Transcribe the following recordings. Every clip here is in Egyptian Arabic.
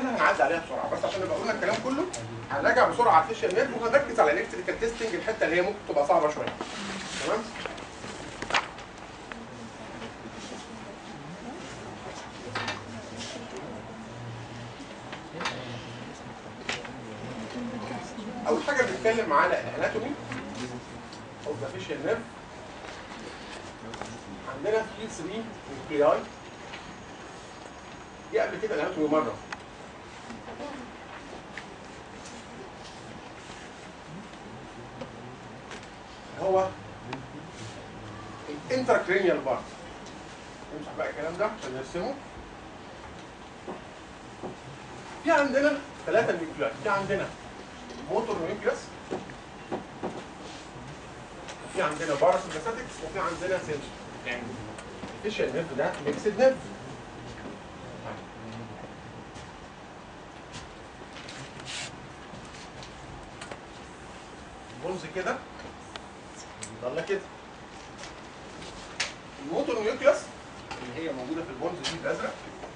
سهله هنعدي عليها بسرعه بس عشان نبقى قلنا الكلام كله هنراجع بسرعه على الفيشل نيرف وهنركز على الالكتريكال تيستنج الحته اللي هي ممكن تبقى صعبه شويه تمام اول حاجه بنتكلم على الاناتومي او ذا فيشل نيرف عندنا في 3 نيوكلياي دي قبل كده الاناتومي مره هو الانتراكرينيال بارت نمسح بقى الكلام ده عشان نرسمه في عندنا ثلاثة نيوكلياي في عندنا موتور نيوكليوس وفي عندنا باراسمباثيك وفي عندنا سنسور يعني الفيشال نيرف ده ميكسد نيرف البونز كده يضل كده الموتور نيوكليوس اللي هي موجوده في البونز دي الازرق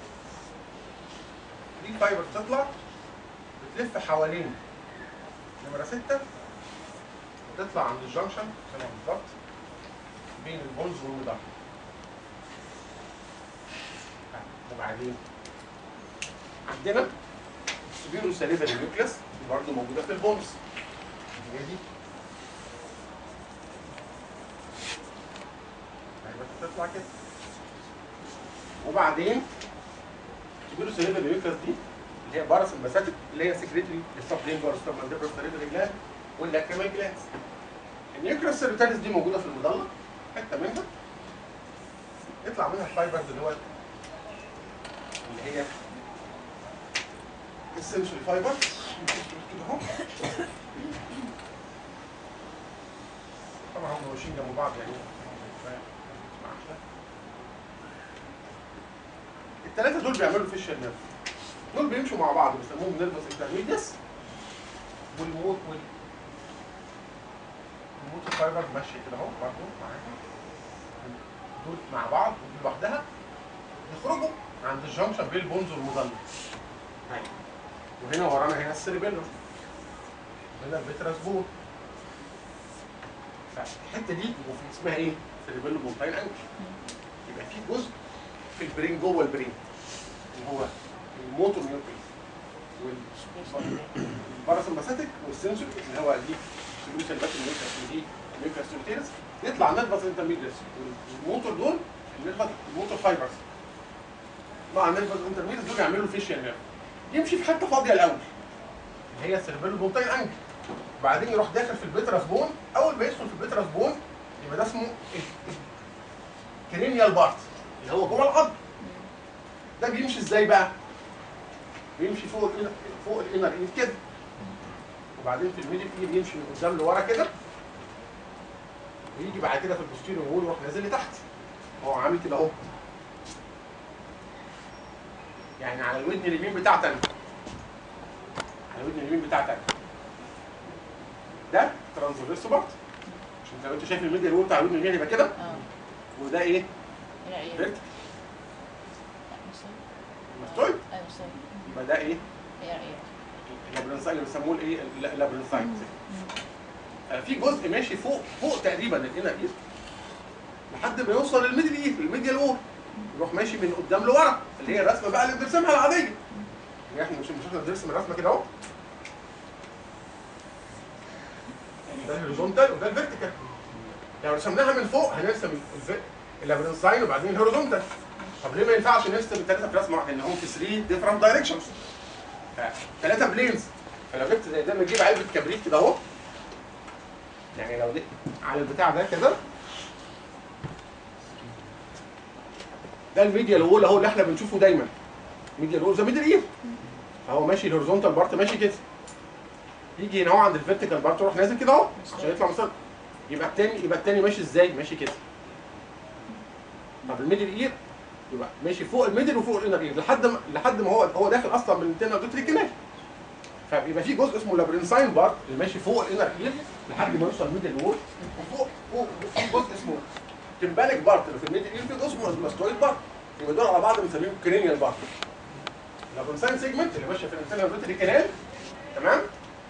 دي فايبر تطلع بتلف حوالين نمرة ستة وتطلع عند الجنكشن هنا بالظبط بين البونز والمدار وبعدين عندنا سبيرو ساليفري نيوكليوس برضه موجودة في البونز هي دي بس تطلع كده وبعدين سبيرو ساليفري نيوكليوس دي اللي هي باراسمباثيك اللي هي سكريتري السبلين بارستوم مانديبرال ساليفري جلاند واللاكريمال جلاند النيوكليوس سيريتاليس دي موجوده في المظله حته منها يطلع منها الفايبرز اللي هو اللي هي السنسوري فايبر كده اهو طبعا هم ماشيين جنب بعض يعني الثلاثه دول بيعملوا فيشل نيرف دول بيمشوا مع بعض بيسموهم نيرفس انترميديس والموت وال الموت فايبر ماشيه كده اهو برضه معاها دول مع بعض ودي لوحدها يخرجوا عند الجنكشن بين البونز والمظله هاي. وهنا ورانا هنا السيربيلوم هنا الفيتراس بون فالحته دي وفي اسمها ايه؟ سيربيلوم مونتاين انكل يبقى في جزء في البرين جوه البرين اللي هو الموتور نيوكليس والباراسمباثيك والسنسوري اللي هو دي سوليوشن بس النيوكليس ودي نيوكليس سوليتيرس يطلع نيرفس انترميديس والموتور دول النيرفس الموتور فايبرز مع النيرفس انترميديس دول يعملوا فيشيال نيرف يمشي في حته فاضيه الاول اللي هي السيربيلو بونتاين انجل وبعدين يروح داخل في البيتراس بون اول ما يدخل في البيتراس بون يبقى ده اسمه كرينيال بارت اللي هو جوه العظم ده بيمشي ازاي بقى؟ بيمشي فوق الانر فوق الانر ايد كده وبعدين في الميدل ايد يمشي من قدام لورا كده ويجي بعد كده في البوستيريور وول يروح نازل لتحت هو عامل كده اهو يعني على الودن اليمين بتاعتي انا على الودن اليمين بتاعتي انا ده ترانزفيرس بارت عشان زي ما انت شايف الميدل وول بتاع الودن اليمين يبقى كده اه وده ايه؟ هنا ايه؟ فيرتيكال لا مش صحيح. مفتوح ايوه مش صحيح. يبقى ده ايه؟ هي ايه؟ اللابرنساين اللي بيسموه الايه اللابرنساين آه، في جزء ماشي فوق فوق تقريبا الانر اير لحد ما يوصل للميدل اير الميديال وول يروح ماشي من قدام لورا اللي هي الرسمه بقى اللي بنرسمها العاديه يعني احنا مش مش احنا بنرسم الرسمه كده اهو ده الهوريزونتال وده الفيرتيكال لو رسمناها من فوق هنرسم الف- اللابرنساين وبعدين الهوريزونتال طب ليه ما ينفعش نرسم الثلاثه في رسمه واحده ان هم في 3 ديفرنت دايركشنز ثلاثه بلينز فلو جبت زي ده نجيب علبه كبريت كده اهو يعني لو دي على البتاع ده كده ده الميديال وول اهو اللي احنا بنشوفه دايما ميديال وول زي ميدل اير فهو ماشي الهوريزونتال بارت ماشي كده يجي هنا اهو عند الفيرتيكال بارت يروح نازل كده اهو عشان يطلع مثلا يبقى التاني يبقى التاني ماشي ازاي؟ ماشي كده طب الميدل اير يبقى ماشي فوق الميدل وفوق الانر اير لحد ما لحد ما هو هو داخل اصلا من الانترنال دوتري كنال فبيبقى في جزء اسمه لابرنساين بارت اللي ماشي فوق الانر اير لحد ما يوصل الميدل وول وفوق فوق في جزء اسمه تمبالك بارت اللي في الميدل اير في جزء اسمه ماستويد بارت يبقى دول على بعض بنسميهم كرينيال بارت الابرونساين سيجمنت اللي ماشيه في الانترنال روتري كانال تمام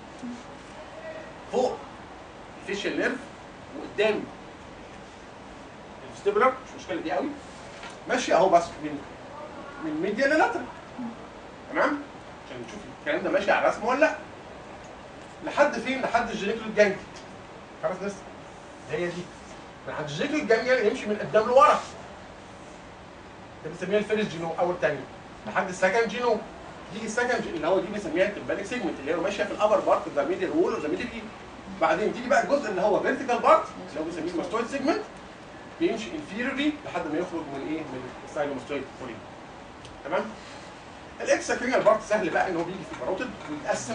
فوق الفيشل نيرف وقدام الفستيبولار مش مشكله دي قوي ماشي اهو بس من من ميديا للاترال تمام عشان نشوف الكلام ده ماشي على الرسم ولا لا لحد فين لحد الجينيكال جانج خلاص لسه هي دي لحد الجينيكال جانج يمشي من قدام لورا ده بنسميها الفيرست جينو او الثاني لحد السكند جينو دي السكند اللي هو دي بنسميها التمباليك سيجمنت اللي هي ماشيه في الابر بارت اوف ذا ميديال وول اوف ذا ميديال اي بعدين تيجي بقى الجزء اللي هو فيرتيكال بارت اللي هو بنسميه الماستويد سيجمنت بيمشي انفيروري لحد ما يخرج من ايه من السايلوماستويد فوري تمام الاكسترا كرينال بارت سهل بقى ان هو بيجي في الباروتيد ويتقسم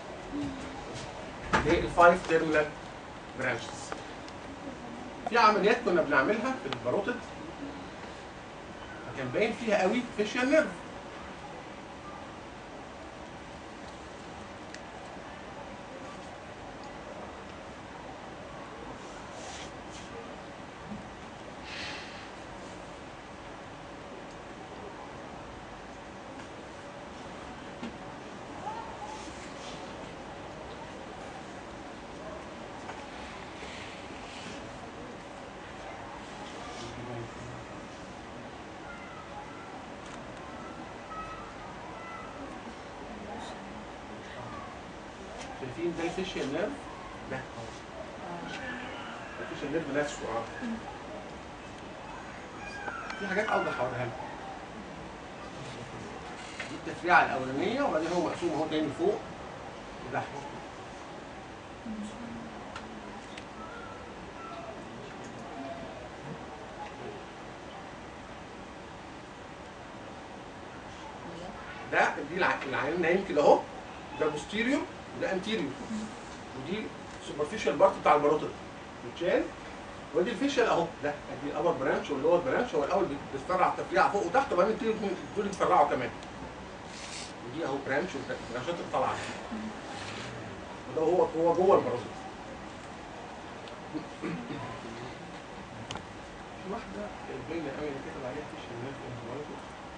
للفايف تيرمينال برانشز في عمليات كنا بنعملها في الباروتيد فكان باين فيها قوي فيشيال نيرف شايفين ده الفيشيال نيرف ده الفيشيال نيرف نفسه اه في حاجات اوضح اوريها لكم دي التفريعه الاولانيه وبعدين هو مقسوم اهو تاني فوق وتحت ده دي الع- العين نايم كده اهو ده بوستيريور وده انتيريور ودي سوبرفيشال بارت بتاع الباروتيد متشال ودي الفيشال اهو ده ادي الابر برانش واللور برانش هو الاول بيتفرع تفريعه فوق وتحت وبعدين يبتدوا دول يتفرعوا كمان ودي اهو برانش والبرانشات اللي طالعه وده هو هو جوه الباروتيد في واحده باينه قوي اللي كتب عليها فيشال نيرف الباروتيد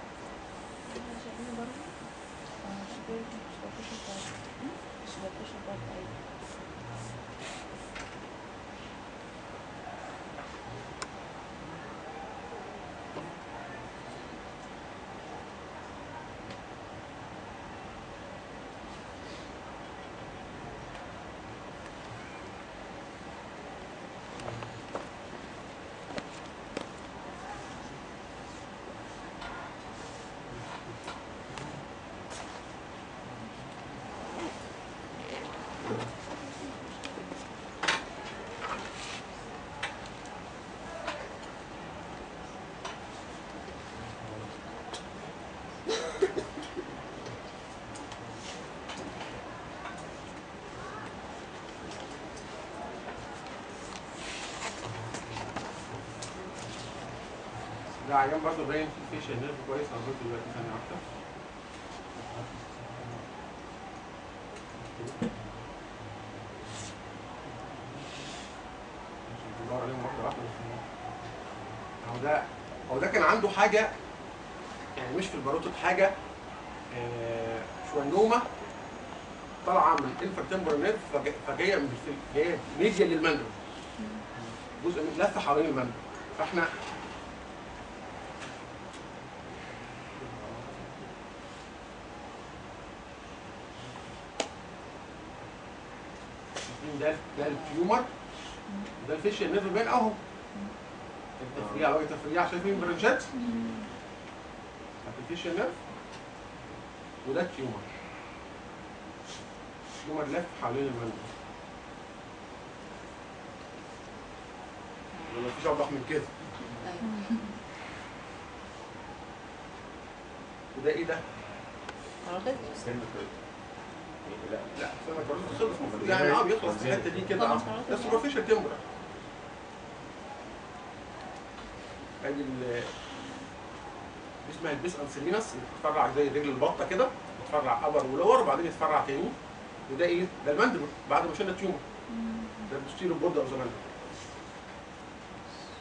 ده عيان برضه باين فيه فيشل نيرف كويس هنقول دلوقتي ثانية واحدة عشان ندور عليهم واحدة واحدة هو ده هو ده كان عنده حاجة يعني مش في الباروتيد حاجة آه، شوانومة طالعة من الانفرتمبرال نيرف فجا- فجاية من الفيل جاية ميديا للمندل جزء من لفة حوالين المندل فاحنا شايفين ده ده التيومر ده الفيشل نيرف بين اهو التفريع لو تفريع شايفين برنشات الفيشل نيرف وده التيومر التيومر لف حوالين المنبر ولا مفيش اوضح من كده وده ايه ده؟ لا لا سنة كارلوس خلص المفروض يعني اه بيخلص في الحته دي كده اه ده سوبرفيشال تمبرا ادي ال دي اسمها البيس انسلينس بتتفرع زي رجل البطه كده بتتفرع ابر ولور وبعدين يتفرع تاني وده ايه؟ ده المندبل بعد ما شلنا التيومر ده البوستيرو بورد اوف ذا مندبل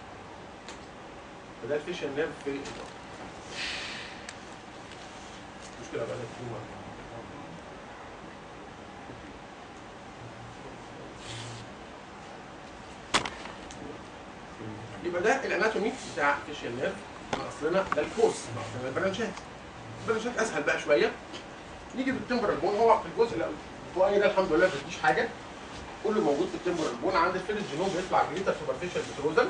فده الفيشال نيرف في البطن مشكله بقى لك جوه. يبقى ده الاناتومي بتاع فيشيال نيرف اصلنا ده الكورس اصلنا البرانشات البرانشات اسهل بقى شويه نيجي بالتمبرال بون هو في الجزء الفوقاني ده الحمد لله مفيش حاجه كله موجود في التمبرال بون عند الفيل الجنوب بيطلع جريتر سوبرفيشال بتروزل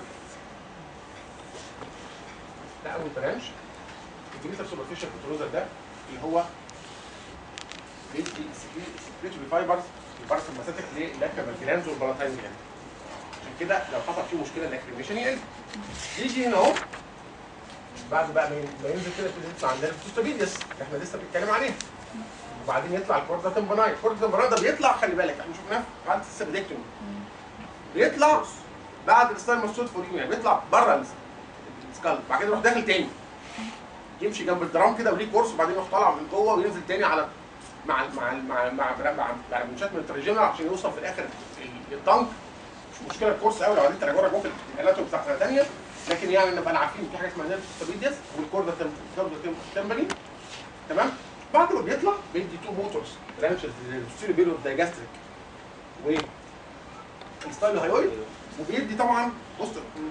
ده اول برانش الجريتر سوبرفيشال بتروزل ده اللي هو بيدي سكريتوري فايبرز الباراسمباثيك للاكريمال جلاندز والبلاتاين جلاند عشان كده لو حصل فيه مشكله الاكريميشن يقل يجي هنا اهو بعد بقى ما ما ينزل كده يبتدي يطلع عندنا الفوستابيديس احنا لسه بنتكلم عليه وبعدين يطلع الكوردا تمبناي الكوردا تمبناي ده بيطلع خلي بالك احنا شفناه في حاله السبدكتومي بيطلع بعد الستايل مسود فوريون يعني بيطلع بره السكال بعد كده يروح داخل تاني يمشي جنب الدرام كده وليه كورس وبعدين يروح طالع من جوه وينزل تاني على مع ال- مع ال- مع ال- مع مع مع, مع منشات من الترجمه عشان يوصل في الاخر ال- الطنك مش مشكله الكورس قوي لو عايزين تراجعوا جوه في الاناتومي بتاع سنه ثانيه لكن يعني نبقى عارفين في حاجه اسمها نيرف ستابيديس والكوردا تم- تمبني تمام بعد ما بيطلع بيدي تو موتورز برانشز للستيريو بيرو دايجاستريك و الستايل هايويد وبيدي طبعا بص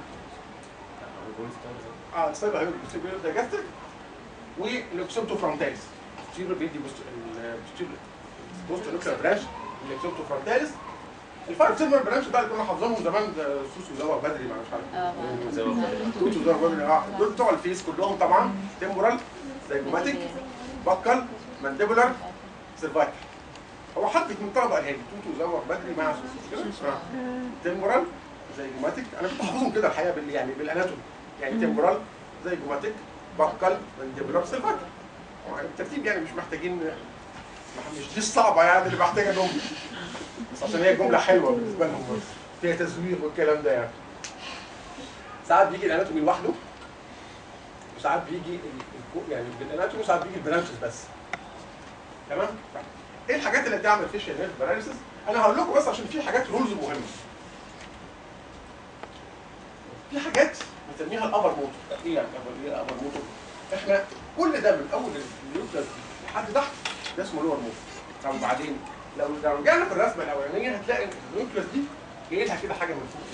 اه الستايل هايويد الستيريو بيرو دايجاستريك والاكسبتو فرونتاليس الستيريو بيدي بوست الستيريو بوست نوكلير برانش الاكسبتو فرونتاليس الفايف سيلفر برانش بقى اللي كنا حافظينهم زمان ده سوسو زوا بدري ما مش عارف اه توتو زوا بدري اه دول بتوع الفيس كلهم طبعا تمبورال زيجوماتيك بكل مانديبولار سيرفايكل هو حد من الطلبه قالها لي توتو زور بدري مع سوسو مش كده؟ آه. تمبورال زيجوماتيك انا كنت حافظهم كده الحقيقه بال يعني بالاناتومي يعني تمبورال زيجوماتيك بكل مانديبولار سيرفايكل هو الترتيب يعني مش محتاجين مش دي الصعبه يعني اللي محتاجه جمله بس عشان هي جمله حلوه بالنسبه لهم بس فيها تزوير والكلام ده يعني ساعات بيجي الاناتومي لوحده وساعات بيجي ال- الكو- يعني بالاناتومي وساعات بيجي البرانشز بس تمام ايه الحاجات اللي بتعمل فيشيال نيرف باراليسيس انا هقول لكم بس عشان في حاجات رولز مهمه في حاجات بنسميها الابر موتور ايه يعني أبر- ايه الابر موتور احنا كل ده من اول النيوكلاس لحد تحت ده اسمه لور موتور طب وبعدين لو لو رجعنا في الرسمه الاولانيه هتلاقي النيوكلاس دي جاي لها كده حاجه من فوق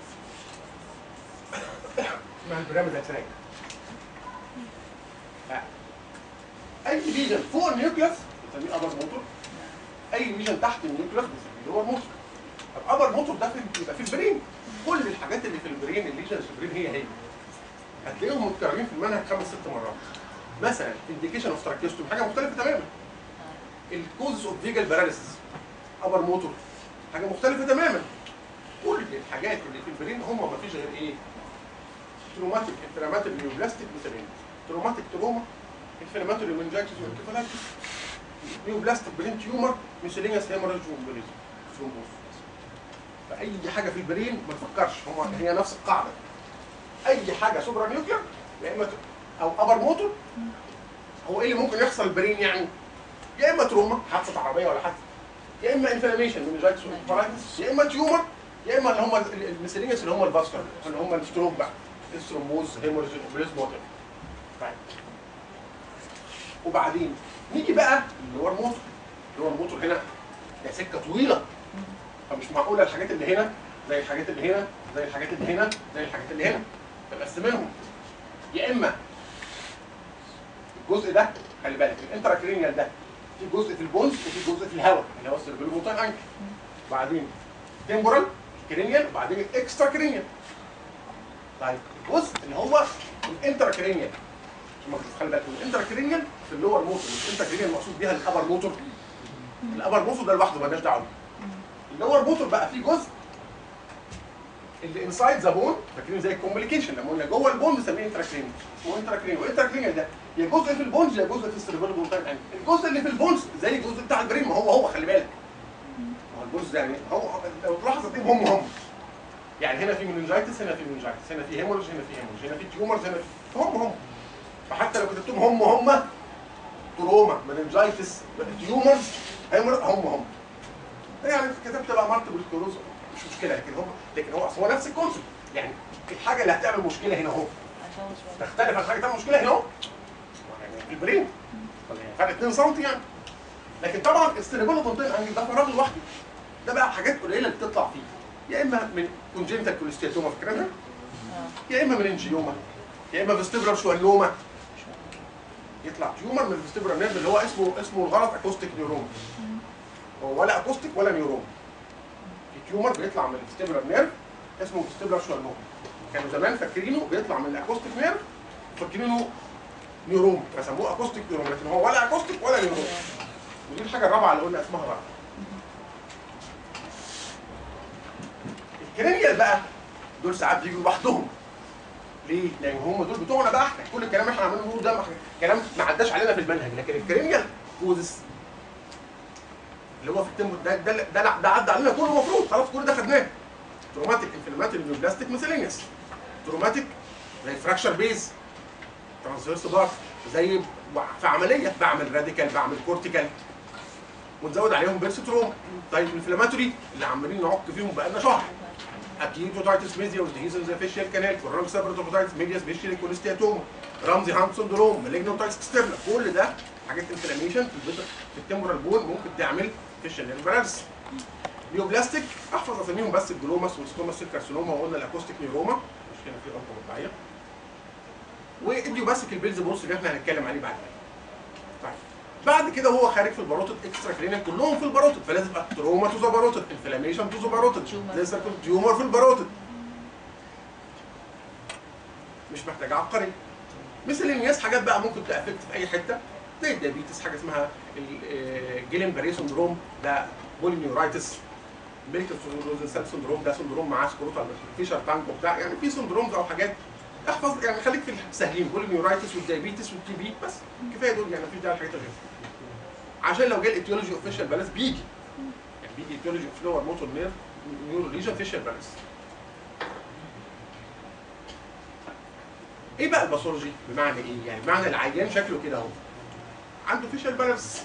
كده. اسمها البيراميد اتراك اي ليجن فوق النيوكلاس بنسميه ابر موتور اي ليجن تحت النيوكلاس بنسميه لور موتور طب ابر موتور ده في يبقى في البرين كل الحاجات اللي في البرين الليجنز في البرين هي هي هتلاقيهم متكررين في المنهج خمس ست مرات مثلا انديكيشن اوف تراكيستوم حاجه مختلفه تماما الكوزز اوف فيجال باراليسيس ابر موتور حاجه مختلفه تماما كل الحاجات اللي في البرين هم ما فيش غير ايه تروماتيك انفلاماتوري نيوبلاستيك بسبين تروماتيك تروما انفلاماتوري منجاكسيس وانكفالايتس نيوبلاستيك برين تيومر ميسيلينيوس هيموراج ومبوليزم ثرومبوز فاي حاجه في البرين ما تفكرش هم هي نفس القاعده اي حاجه سوبرا نيوكلير يا اما ت- او ابر موتور هو ايه اللي ممكن يحصل البرين يعني يا اما تروما حادثه عربيه ولا حادثه يا اما انفلاميشن منجايتس وانكفالايتس يا اما تيومر يا اما اللي هم الميسيلينيوس اللي هم الفاسكر اللي هم الستروم بقى الثرومبوز هيموريج اوبليزم وات طيب وبعدين نيجي بقى اللور موتور اللور موتور هنا ده سكه طويله فمش معقوله الحاجات اللي هنا زي الحاجات اللي هنا زي الحاجات اللي هنا زي الحاجات اللي هنا فبقسمهم يا اما الجزء ده خلي بالك الانتراكرينيال ده في جزء في البونز وفي جزء في الهواء اللي هو السيربيلوموتاين انكل بعدين تمبورال كرينيال وبعدين الاكسترا كرينيال طيب الجزء اللي هو الانتراكرينيال ثم خلي بالك الانتراكرينيال في اللور موتور الانتراكرينيال المقصود بيها الابر موتور الابر موتور ده لوحده مالناش دعوه اللور موتور بقى فيه جزء اللي انسايد ذا بون فاكرين زي الكومبليكيشن لما قلنا جوه البون بنسميه انتراكرينيال اسمه انتراكرينيال والانتراكرينيال ده يا جزء في البونز يا جزء في السيربيلو بونتاين انكل الجزء اللي في البونز زي الجزء بتاع البرين ما هو هو خلي بالك ما هو البونز ده يعني هو لو تلاحظ هتلاقيهم هم هم يعني هنا في مننجايتس هنا في مننجايتس هنا في هيموريج هنا في هيموريج هنا في تيومرز هنا في هم هم فحتى لو كتبتهم هم هم تروما مننجايتس تيومرز هيموريج هم هم يعني كتبت بقى مالتيبل سكلروز مش مشكله لكن هم لكن هو اصل هو نفس الكونسيبت يعني الحاجه اللي هتعمل مشكله هنا اهو تختلف عن حاجه تعمل مشكله هنا اهو يعني في البرين فرق 2 سم يعني لكن طبعا السيريبولوتونتين انجل ده فراغ لوحده ده بقى حاجات قليله اللي بتطلع فيه يا اما من كونجنتال كوليستياتوما فاكرينها اه يا اما من انجيوما يا اما فيستيبرال شوانوما يطلع تيومر من الفيستيبرال نيرف اللي هو اسمه اسمه الغلط اكوستيك نيوروما هو ولا اكوستيك ولا نيوروما في تيومر بيطلع من الفيستيبرال نيرف اسمه فيستيبرال شوانوما كانوا زمان فاكرينه بيطلع من الاكوستيك نيرف فاكرينه نيوروما فسموه اكوستيك نيوروما لكن هو ولا اكوستيك ولا نيوروما ودي الحاجه الرابعه اللي قلنا اسمها بقى الكرينيال بقى دول ساعات بيجوا لوحدهم ليه؟ لان هم دول بتوعنا بقى احنا كل الكلام اللي احنا عمالين نقوله ده ما- كلام ما عداش علينا في المنهج لكن الكرينيال كوزس اللي هو في التم ده ده ده, ده عدى علينا كله المفروض خلاص كل ده خدناه تروماتيك انفلاماتوري نيوبلاستيك ميسيلينيوس تروماتيك زي فراكشر بيز ترانسفيرس بار زي في عمليه بعمل راديكال بعمل كورتيكال ونزود عليهم بيرستروم طيب انفلاماتوري اللي عمالين نعك فيهم بقالنا شهر اكيد اوتايتس ميديا والديهيزن زي فيشيال كانال كورونيك سيبرت اوتايتس ميديا سبيشال كوليستياتوما رمزي هانت سندروم مالجنا اوتايتس اكسترنا كل ده حاجات انفلاميشن في البيض في التمبرال بون ممكن تعمل فيشيال نيرفرالس نيوبلاستيك احفظ اساميهم بس الجلوماس والسكوماس الكارسينوما وقلنا الاكوستيك نيوروما مش هنا في غلطه مطبعيه وايديوباسيك البيلز بورس اللي احنا هنتكلم عليه بعد كده طيب بعد كده هو خارج في الباروتد اكسترا كلينيك كلهم في الباروتد فلازم يبقى تروما تو ذا باروتد انفلاميشن تو ذا باروتد Tumor. زي سيركل تيومر في الباروتد مش محتاج عبقري مثل الناس حاجات بقى ممكن تافكت في اي حته زي الديابيتس حاجه اسمها الجيلين باري سندروم ده بولينيورايتس ميلكل سيل سندروم ده سندروم معاه سكروتال فيشر تانك وبتاع يعني في سندرومز او حاجات احفظ يعني خليك في السهلين بولينيورايتس والديابيتس والتي بي بس كفايه دول يعني مفيش داعي لحاجات غير عشان لو جه الايتيولوجي اوف فيشل بالانس بيجي يعني بيجي ايتيولوجي اوف لور موتور نيرف نيورو ليجن فيشل بالانس ايه بقى الباثولوجي بمعنى ايه؟ يعني بمعنى العيان شكله كده اهو عنده فيشل بالانس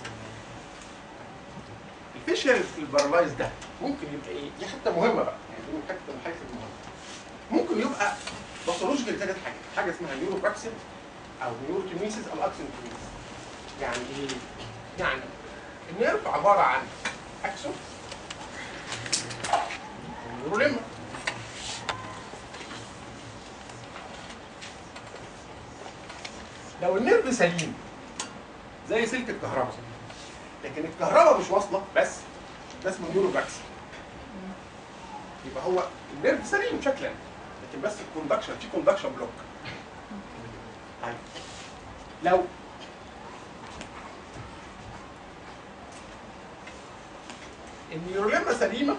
الفيشل البارالايز ده ممكن يبقى ايه؟ دي حته مهمه بقى يعني دي من حته من الحاجات المهمه ممكن يبقى باثولوجيكال ثلاث حاجات حاجه اسمها نيورو براكسين او نيورو تيميسيس او اكسن تيميسيس يعني ايه؟ يعني النيرف عباره عن اكسون ونيوروليما لو النيرف سليم زي سلك الكهرباء لكن الكهرباء مش واصله بس ده اسمه نيورو براكسين يبقى هو النيرف سليم شكلا لكن بس الكوندكشن في كوندكشن بلوك طيب لو النيوروليما سليمه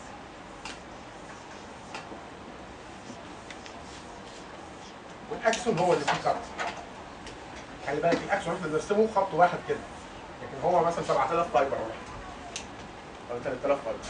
والاكسون هو اللي فيه خط خلي بالك الاكسون احنا بنرسمه خط واحد كده لكن هو مثلا 7000 فايبر ولا حاجه او 3000 فايبر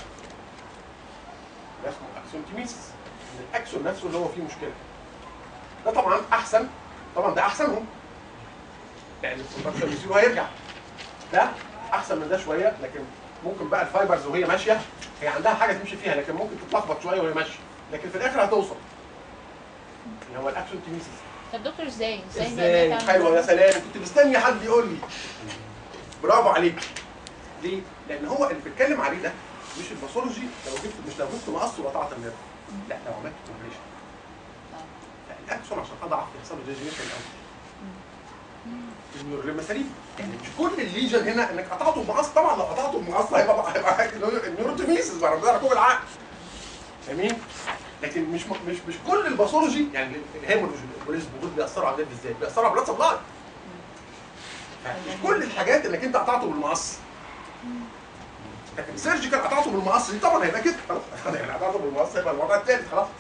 ده اسمه اكسون تيميسيس الاكسون نفسه اللي هو فيه مشكله ده طبعا احسن طبعا ده احسنهم لان الكونتراكشن بيصير هيرجع ده احسن من ده شويه لكن ممكن بقى الفايبرز وهي ماشيه هي عندها حاجه تمشي فيها لكن ممكن تتلخبط شويه وهي ماشيه لكن في الاخر هتوصل اللي هو الاكسون تيميسيس طب دكتور ازاي؟ ازاي ازاي نقدر حلوه يا تعمل سلام كنت مستني حد يقول لي برافو عليك ليه؟ لان هو اللي بيتكلم عليه ده مش الباثولوجي لو جبت مش لو جبت مقص وقطعت النيرف لا لو عملت كومبريشن الاكسون عشان اضعف يحصل له ديجنيشن الاول النيوروليما سليم يعني مش كل الليجن هنا انك قطعته بمقص طبعا لو قطعته بمقص هيبقى هيبقى النيوروتوميسيس بقى ربنا ركوب العقل فاهمين؟ لكن مش مش مش كل الباثولوجي يعني الهيموريج والبوليزم دول بيأثروا على النيرف ازاي؟ بيأثروا على البلاد سبلاي مش كل الحاجات انك انت قطعته بالمقص لكن سيرجيكال قطعته بالمقص دي طبعا هيبقى كده خلاص يعني قطعته بالمقص هيبقى الوضع الثالث خلاص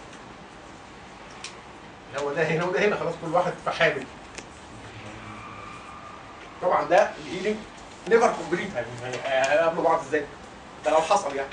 هو ده هنا وده هنا خلاص كل واحد في حامل طبعا ده الهيلينج نيفر كومبليت يعني هيقابلوا بعض ازاي ده لو حصل يعني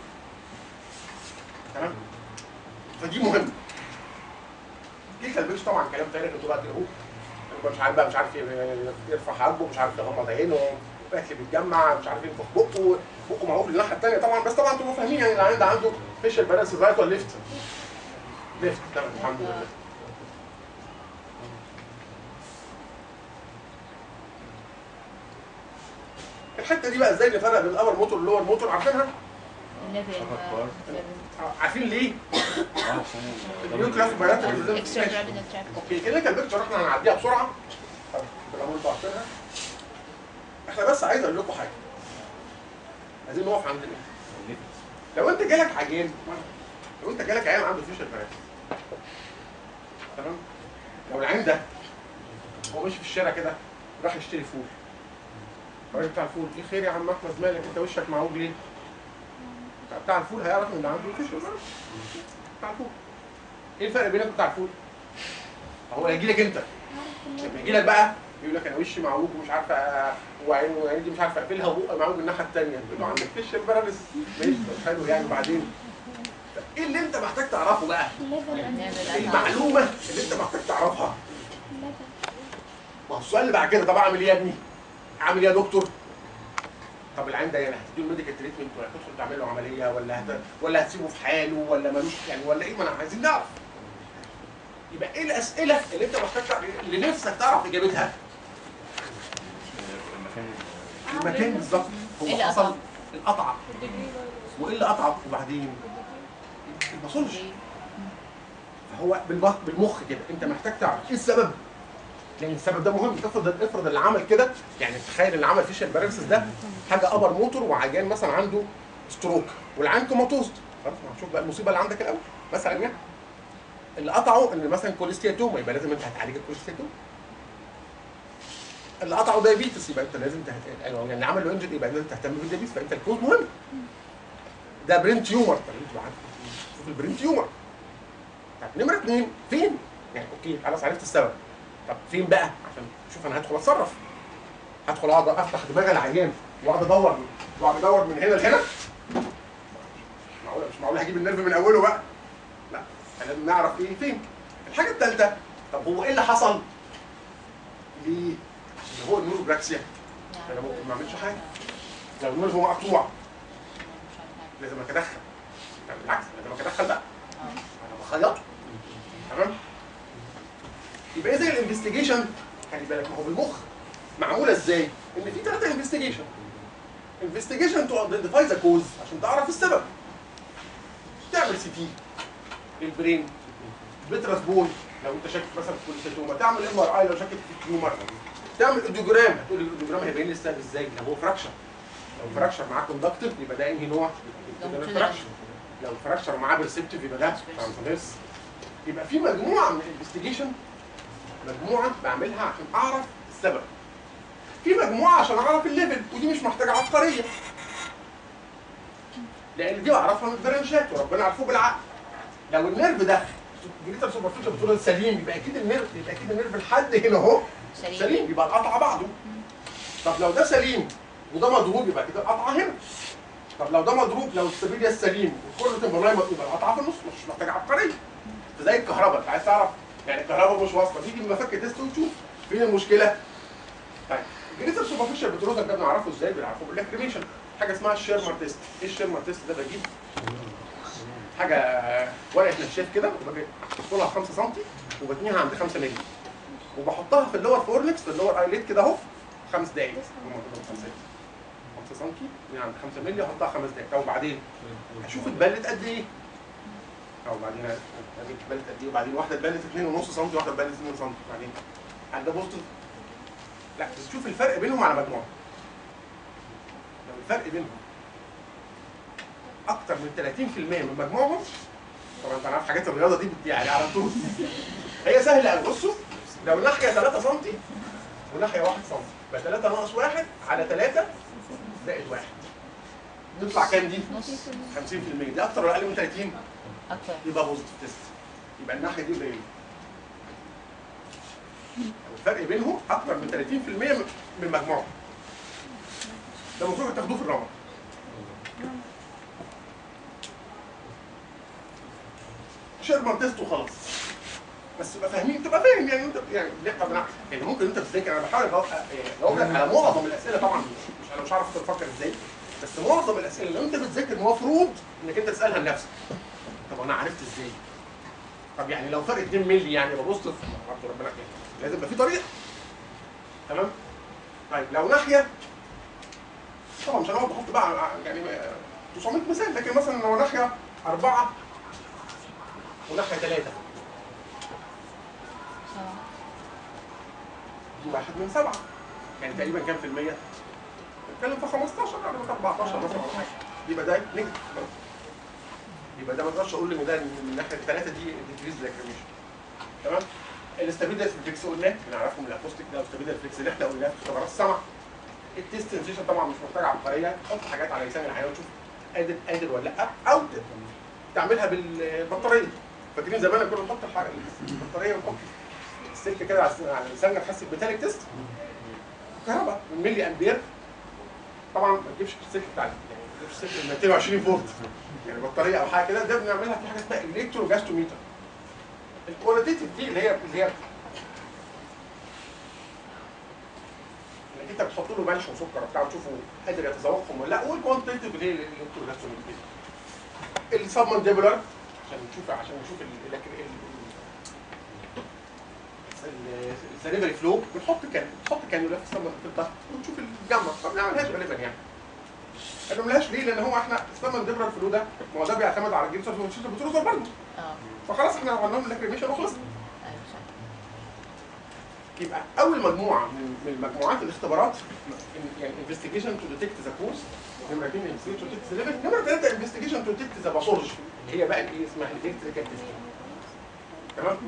تمام فدي مهمه كيكه البيش طبعا كلام تاني انتوا بقى تقروه يبقى مش عارف بقى مش عارف يرفع حاجبه مش عارف يغمض عينه الاكل بيتجمع مش عارف ينفخ بقه بقه معروف للناحيه الثانيه طبعا بس طبعا تبقوا فاهمين يعني اللي عنده عنده فيشل بالانس رايت ولا ليفت ليفت تمام الحمد لله الحته دي بقى ازاي نفرق بين الابر موتور واللور موتور عارفينها الليفل عارفين ليه النيوكلاس بيانات اكسترا رابيد تراك اوكي كلينيكال بيكتشر احنا هنعديها بسرعه طب بالامر انتوا عارفينها احنا بس عايز اقول لكم حاجه عايزين نقف عند ايه لو انت جالك عيان لو انت جالك عيان عنده فيشل باراليس تمام لو العيان ده هو ماشي في الشارع كده راح يشتري فول الراجل بتاع الفول ايه خير يا عم احمد مالك انت وشك معوج ليه؟ بتاع الفول هيعرف ان عنده فيشل باراليس بتاع الفول ايه الفرق بينك وبتاع الفول؟ هو هيجي لك انت لما يجي لك بقى يقول لك انا وشي معوج ومش عارف أ- وعين وعين دي مش عارف اقفلها وبقى معوج من الناحيه الثانيه تقول له عندك فيشل باراليس ماشي طب حلو يعني وبعدين ايه اللي انت محتاج تعرفه بقى؟ المعلومه اللي انت محتاج تعرفها ما هو السؤال اللي بعد كده طب اعمل ايه يا ابني؟ اعمل ايه يا دكتور؟ طب العين ده يعني هتديله ميديكال تريتمنت ولا هتدخل تعمل له عمليه ولا هت... ولا هتسيبه في حاله ولا ملوش يعني ولا ايه ما انا عايزين نعرف يبقى ايه الاسئله اللي انت محتاج تعرف اللي نفسك تعرف اجابتها؟ المكان بالظبط إيه هو اللي حصل قطع؟ القطعه وايه اللي قطعه وبعدين الباثولوجي فهو بالمخ, بالمخ كده انت محتاج تعرف ايه السبب لان السبب ده مهم افرض افرض اللي عمل كده يعني تخيل اللي عمل فيشل باراليسيس ده حاجه ابر موتور وعيان مثلا عنده ستروك والعيان كوماتوز خلاص ما هنشوف بقى المصيبه اللي عندك الاول مثلا يعني اللي قطعه ان مثلا كوليستياتوما يبقى لازم انت هتعالج الكوليستياتوما اللي قطعه دايابيتس يبقى انت لازم تهت... يعني اللي عمل له انجن يبقى لازم تهتم بالدايابيتس فانت الكوز مهم ده برين تيومر طب انتوا عارف شوف البرين تيومر طب نمره اثنين فين؟ يعني اوكي خلاص عرفت السبب طب فين بقى؟ عشان شوف انا هدخل اتصرف هدخل اقعد افتح دماغ العيان واقعد ادور واقعد ادور من هنا لهنا مش معقوله مش معقوله هجيب النرف من اوله بقى لا احنا لازم نعرف ايه فين الحاجه الثالثه طب هو ايه اللي حصل؟ ليه؟ عشان هو النيوروبراكسيا انا ممكن ما اعملش حاجه لو النيرف هو مقطوع لازم اتدخل لا بالعكس لازم اتدخل بقى انا بخيطه تمام يبقى اذا الانفستيجيشن خلي بالك ما هو بالمخ معموله ازاي؟ ان في ثلاثه انفستيجيشن انفستيجيشن تو ايدنتيفاي ذا كوز عشان تعرف السبب تعمل سي تي البرين بترس بول لو انت شاكك مثلا في كوليستاتوما تعمل ام ار اي لو شاكك في تيومر تعمل اوديوجرام هتقول لي الاوديوجرام هيبين لي السبب ازاي؟ لو هو فراكشر لو فراكشر معاه كوندكتيف يبقى ده انهي نوع؟ فراكشر لو الفراكشر معاه برسبتيف يبقى ده ترانسفيرس يبقى في مجموعه من الانفستيجيشن مجموعه بعملها عشان اعرف السبب في مجموعه عشان اعرف الليفل ودي مش محتاجه عبقريه لان دي بعرفها من البرانشات وربنا عارفوه بالعقل لو النيرف ده جريتر سوبرفيشال بتقول سليم يبقى اكيد النيرف يبقى اكيد النيرف لحد هنا اهو سليم سليم يبقى القطعه بعضه طب لو ده سليم وده مضروب يبقى كده القطعه هنا طب لو ده مضروب لو السبيليا السليم وكل تمبرلاي يبقى القطعه في النص مش محتاجه عبقريه زي الكهرباء انت عايز تعرف يعني الكهرباء مش واصله تيجي المفك تيست وتشوف فين المشكله طيب جريتر سوبرفيشال بتروزر ده بنعرفه ازاي بنعرفه بالاكريميشن حاجه اسمها الشيرمر تيست ايه الشيرمر تيست ده بجيب حاجه ورقه نشاف كده وباجي طولها 5 سم وبتنيها عند 5 مللي وبحطها في اللور فورنكس في اللور ايليت كده اهو خمس دقايق هم كلهم خمس دقايق 5 سم من عند 5 مللي احطها خمس دقايق طب وبعدين هشوف اتبلت قد ايه او بعدين اديك اتبلت قد ايه وبعدين واحده اتبلت 2.5 سم واحده اتبلت 2 سم بعدين هل ده بوزيتيف؟ لا بس تشوف الفرق بينهم على مجموعه لو الفرق بينهم اكتر من 30% من مجموعهم طبعا انت عارف حاجات الرياضه دي بت- يعني على طول هي سهله قوي بصوا لو ناحيه 3 سم وناحيه 1 سم يبقى 3 ناقص 1 على 3 زائد 1 نطلع كام دي؟ نص 50% دي اكتر ولا اقل من 30 اكتر يبقى بوزيتيف تيست يبقى الناحيه دي قليله الفرق بينهم اكتر من 30% من مجموعهم ده المفروض تاخدوه في الرمى شيرمان تيست وخلاص بس تبقى فاهمين تبقى فاهم يعني انت يعني لا طب انا يعني ممكن انت بتذاكر انا بحاول أجاوب- يعني اجاوب لك على معظم الاسئله طبعا مش انا مش عارف انت بتفكر ازاي بس معظم الاسئله اللي انت بتذاكر المفروض انك انت تسالها لنفسك طب انا عرفت ازاي؟ طب يعني لو فرق 2 مللي يعني ببص في برضه ربنا يحميك. لازم يبقى في طريقه تمام؟ طيب لو ناحيه طبعا مش هنقعد نحط بقى ع- يعني 900 مثال لكن مثلا لو ناحيه اربعه وناحيه ثلاثه اه دي واحد من سبعه يعني تقريبا كام في المية؟ نتكلم في 15 يعني مثلا 14 مثلا أو حاجة. يبقى ده نيجاتيف يبقى ده ما اقدرش اقول ان ده من الناحيه الثلاثه دي ديكريز لاكريميشن تمام الاستابيليتي ريفلكس قلناه بنعرفه من الاكوستيك ده الاستابيليتي ريفلكس اللي احنا قلناه في اختبارات السمع التيست سنسيشن طبعا مش محتاج عبقريه تحط حاجات على لسان الحيوان وتشوف قادر قادر ولا لا او ت- تعملها بالبطاريه فاكرين زمان كنا نحط الحاجه البطاريه ونحط السلك كده على الس- على لساننا تحس بميتاليك تيست كهرباء من ملي امبير طبعا ما تجيبش السلك بتاع يعني ما تجيبش السلك ال 220 فولت يعني بطاريه او حاجه كده ده بنعملها في حاجه اسمها الكترو جاستوميتر الكواليتيف دي اللي هي اللي هي انك انت بتحط له ملح وسكر وبتاع وتشوفه قادر يتذوقهم ولا لا والكوانتيتيف اللي هي الالكترو جاستوميتر السبمنديبولار عشان نشوف عشان نشوف ال- ال- ال- السليفري فلو بنحط كان بنحط كانيولا في السمن في الضغط ونشوف الجامعه ما بنعملهاش غالبا يعني ما بنعملهاش ليه؟ لان هو احنا السمن ديبرال فلو ده ما هو ده بيعتمد على الجيرسر والشيتر بتروزر برضه اه فخلاص احنا عملنا لهم لاكريميشن وخلصنا ايوه صح يبقى اول مجموعه من من مجموعات الاختبارات إن- يعني انفستيجيشن تو ديتكت ذا كوز نمره 2 انفستيجيشن تو ديتكت ذا ليفل نمره 3 انفستيجيشن تو ديتكت ذا باثولوجي هي بقى الايه اسمها الالكتريكال تيست تمام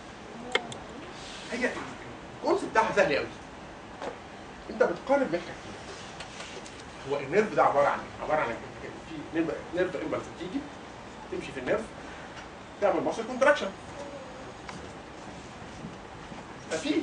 هي الكونسيبت بتاعها سهل قوي انت بتقارن بين حاجتين هو النيرف ده عباره عن ايه؟ عباره عن إيه؟ في نيرف نيرف امبلس بتيجي تمشي في النيرف تعمل ماسل كونتراكشن ففي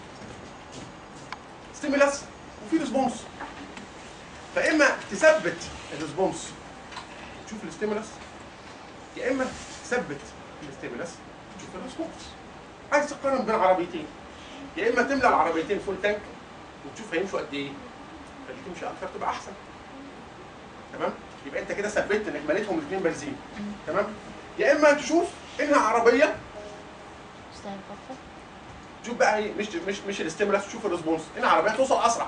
ستيمولاس وفي ريسبونس فاما تثبت الريسبونس تشوف الستيمولاس يا اما تثبت الستيمولاس تشوف الريسبونس عايز تقارن بين عربيتين يا اما تملى العربيتين فول تانك وتشوف هيمشوا قد ايه فاللي تمشي اكتر تبقى احسن تمام يبقى انت كده ثبت انك مليتهم الاثنين بنزين تمام يا اما تشوف انها عربيه استنى فترة شوف بقى ايه مش مش مش الاستيمولاس تشوف الريسبونس ان العربيه توصل اسرع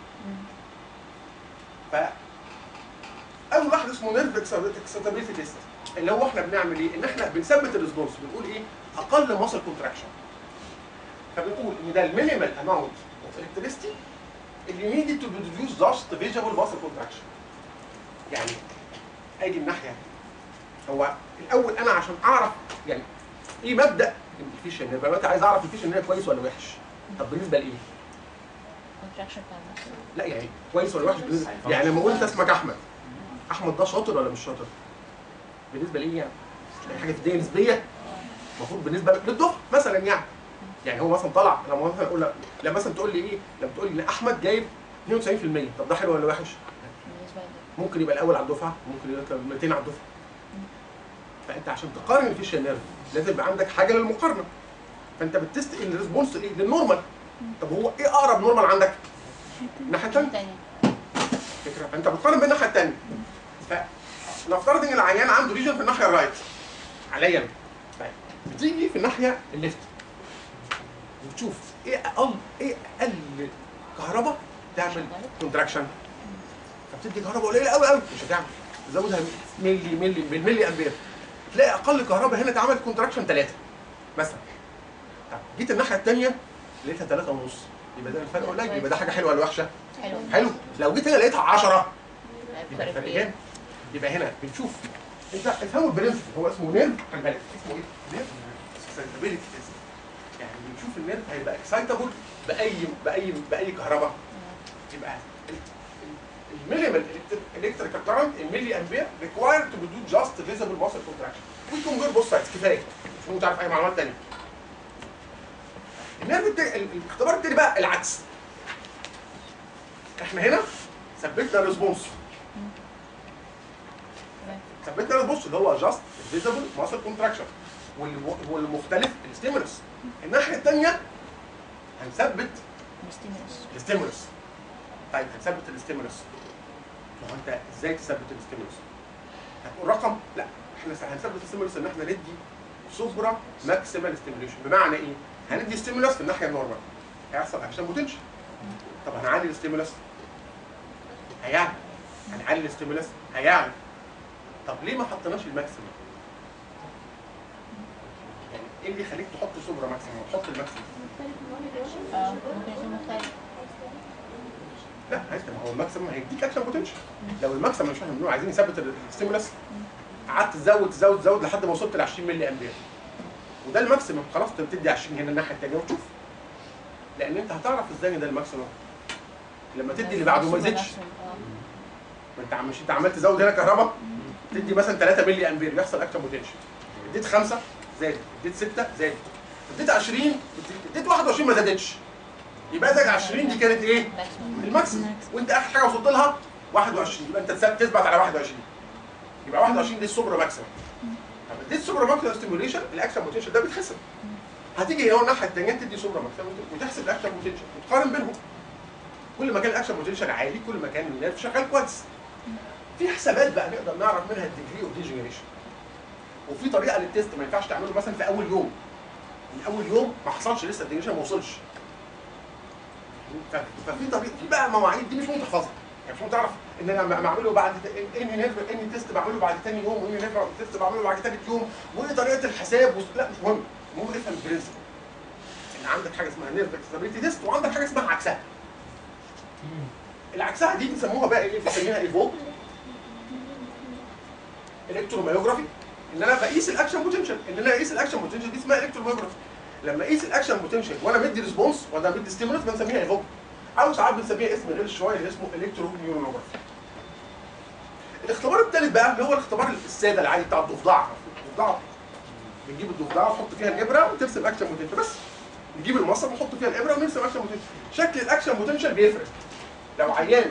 ف اول واحد اسمه نيرف اكسيتابيلتي تيست اللي هو احنا بنعمل ايه؟ ان احنا بنثبت الريسبونس بنقول ايه؟ اقل ماسل كونتراكشن فبنقول ان ده المينيمال اماونت اوف الكتريستي اللي نيدد تو بروديوس جاست فيجابل ماسل كونتراكشن يعني اجي الناحيه هو الاول انا عشان اعرف يعني ايه مبدا الفيشن يبقى دلوقتي عايز اعرف الفيشن هنا كويس ولا وحش طب بالنسبه لايه؟ كونتراكشن بتاع المصل لا يعني كويس ولا وحش بالنسبه يعني لما اقول انت اسمك احمد احمد ده شاطر ولا مش شاطر؟ بالنسبه ليه يعني؟ يعني حاجه فديه نسبيه المفروض بالنسبه لك للدفعه مثلا يعني يعني هو مثلا طلع لما مثلا اقول لك لما مثلا تقول لي ايه؟ لما تقول لي احمد جايب 92% طب ده حلو ولا وحش؟ بالنسبة لي ممكن يبقى الاول على الدفعه ممكن يبقى 200 على الدفعه فانت عشان تقارن الفيشن نيرف لازم يبقى عندك حاجه للمقارنه فانت بتست الريسبونس ايه للنورمال طب هو ايه اقرب نورمال عندك الناحيه الثانيه تانية فكره فانت بتقارن بين الناحيه الثانيه فنفترض ان العيان عنده ليجن في الناحيه الرايت عليا أنا. طيب بتيجي في الناحيه الليفت وتشوف ايه اقل ايه اقل كهرباء تعمل كونتراكشن فبتدي كهرباء قليله قوي قوي مش هتعمل تزودها ملي ملي بالملي امبير تلاقي اقل كهرباء هنا اتعملت كونتراكشن 3 مثلا طب جيت الناحيه الثانيه لقيتها 3 ونص يبقى ده الفرق قليل يبقى ده حاجه حلوه ولا وحشه؟ حلو حلو لو جيت هنا لقيتها 10 يبقى فرق الفرق كبير جامد يبقى هنا بنشوف انت افهموا البرنسبل هو اسمه نيرف خلي بالك اسمه ايه؟ نيرف اكسايتابيلتي تيست يعني بنشوف النيرف هيبقى اكسايتابل باي باي باي كهرباء يبقى المينيمال الكتريكال كارنت الملي امبير ريكوايرد تو بروديوس جاست فيزبل ماسل كونتراكشن ويكون غير بص سايتس كفايه مش مهم تعرف اي معلومات ثانيه النيرف التاني الاختبار التاني بقى العكس احنا هنا ثبتنا الريسبونس تمام ثبتنا الريسبونس اللي هو جاست فيزبل ماسل كونتراكشن والمختلف الستيمولس الناحيه الثانيه هنثبت الستيمولس الستيمولس طيب هنثبت الستيمولس ما هو انت ازاي تثبت الستيمولس؟ هتقول رقم؟ لا احنا هنثبت الستيمولس ان احنا ندي سوبرا ماكسيمال ستيموليشن بمعنى ايه؟ هندي ستيمولس في الناحيه النورمال هيحصل اكشن بوتنشال طب هنعلي الستيمولس هيعلى هنعلي الاستيمولاس هيعلى طب ليه ما حطيناش الماكسيمم؟ يعني ايه اللي يخليك تحط سوبرا ماكسيمم وتحط الماكسيمم؟ اه ممكن يكون مختلف لا عايز ما هو الماكسيمم هيديك اكشن بوتنشال لو الماكسيمم مش احنا بنقول عايزين نثبت الاستيمولاس قعدت تزود تزود تزود لحد ما وصلت ل 20 ملي امبير وده الماكسيمم خلاص انت بتدي 20 هنا الناحيه الثانيه وتشوف لان انت هتعرف ازاي ان ده الماكسيمم لما تدي اللي بعده ما يزيدش اه ما انت عم مش انت عمال تزود هنا كهرباء تدي مثلا 3 ملي امبير يحصل اكشن بوتنشال اديت 5 زادت اديت 6 زادت اديت 20 اديت 21 ما زادتش يبقى ده 20 دي كانت ايه؟ ماكسيموم الماكسيمم وانت اخر حاجه وصلت لها 21 يبقى انت تثبت- تثبت على 21 يبقى 21 دي السوبر ماكسيمم طب اديت سوبر ماكسيمم ستيموليشن الاكشن بوتنشال ده بيتحسب هتيجي هنا الناحيه الثانيه تدي سوبر ماكسيمم وتحسب الاكشن بوتنشال وتقارن بينهم كل ما كان الاكشن بوتنشال عالي كل ما كان النيرف شغال كويس في حسابات بقى نقدر نعرف منها الديجري اوف ديجنريشن وفي طريقه للتيست ما ينفعش تعمله مثلا في اول يوم من اول يوم ما حصلش لسه الديجنريشن ما وصلش ف- ففي طريقه في بقى مواعيد دي مش متخصصه يعني مش تعرف ان انا لما بعمله بعد ت- اني نيرف اني تيست بعمله بعد ثاني يوم واني نيرف تيست بعمله بعد ثالث يوم وايه طريقه الحساب وس- لا مش مهم المهم افهم البرنسبل ان عندك حاجه اسمها نيرف اكسبيليتي تيست وعندك حاجه اسمها عكسها العكسها دي بنسموها بقى ايه بنسميها ايفوك الكتروميوجرافي ان انا بقيس الاكشن بوتنشال ان انا اقيس الاكشن بوتنشال دي اسمها الكتروميوجرافي لما اقيس الاكشن بوتنشال وانا مدي ريسبونس وانا مدي ستيمولس بنسميها ايفوك او ساعات بنسميها اسم غير شويه اللي اسمه الكتروميوجرافي الاختبار الثالث بقى اللي هو الاختبار الساده العادي بتاع الضفدع الضفدع بنجيب الضفدعه ونحط فيها الابره وترسم اكشن بوتنشال بس نجيب المصل ونحط فيها الابره ونرسم اكشن بوتنشال شكل الاكشن بوتنشال بيفرق لو عيان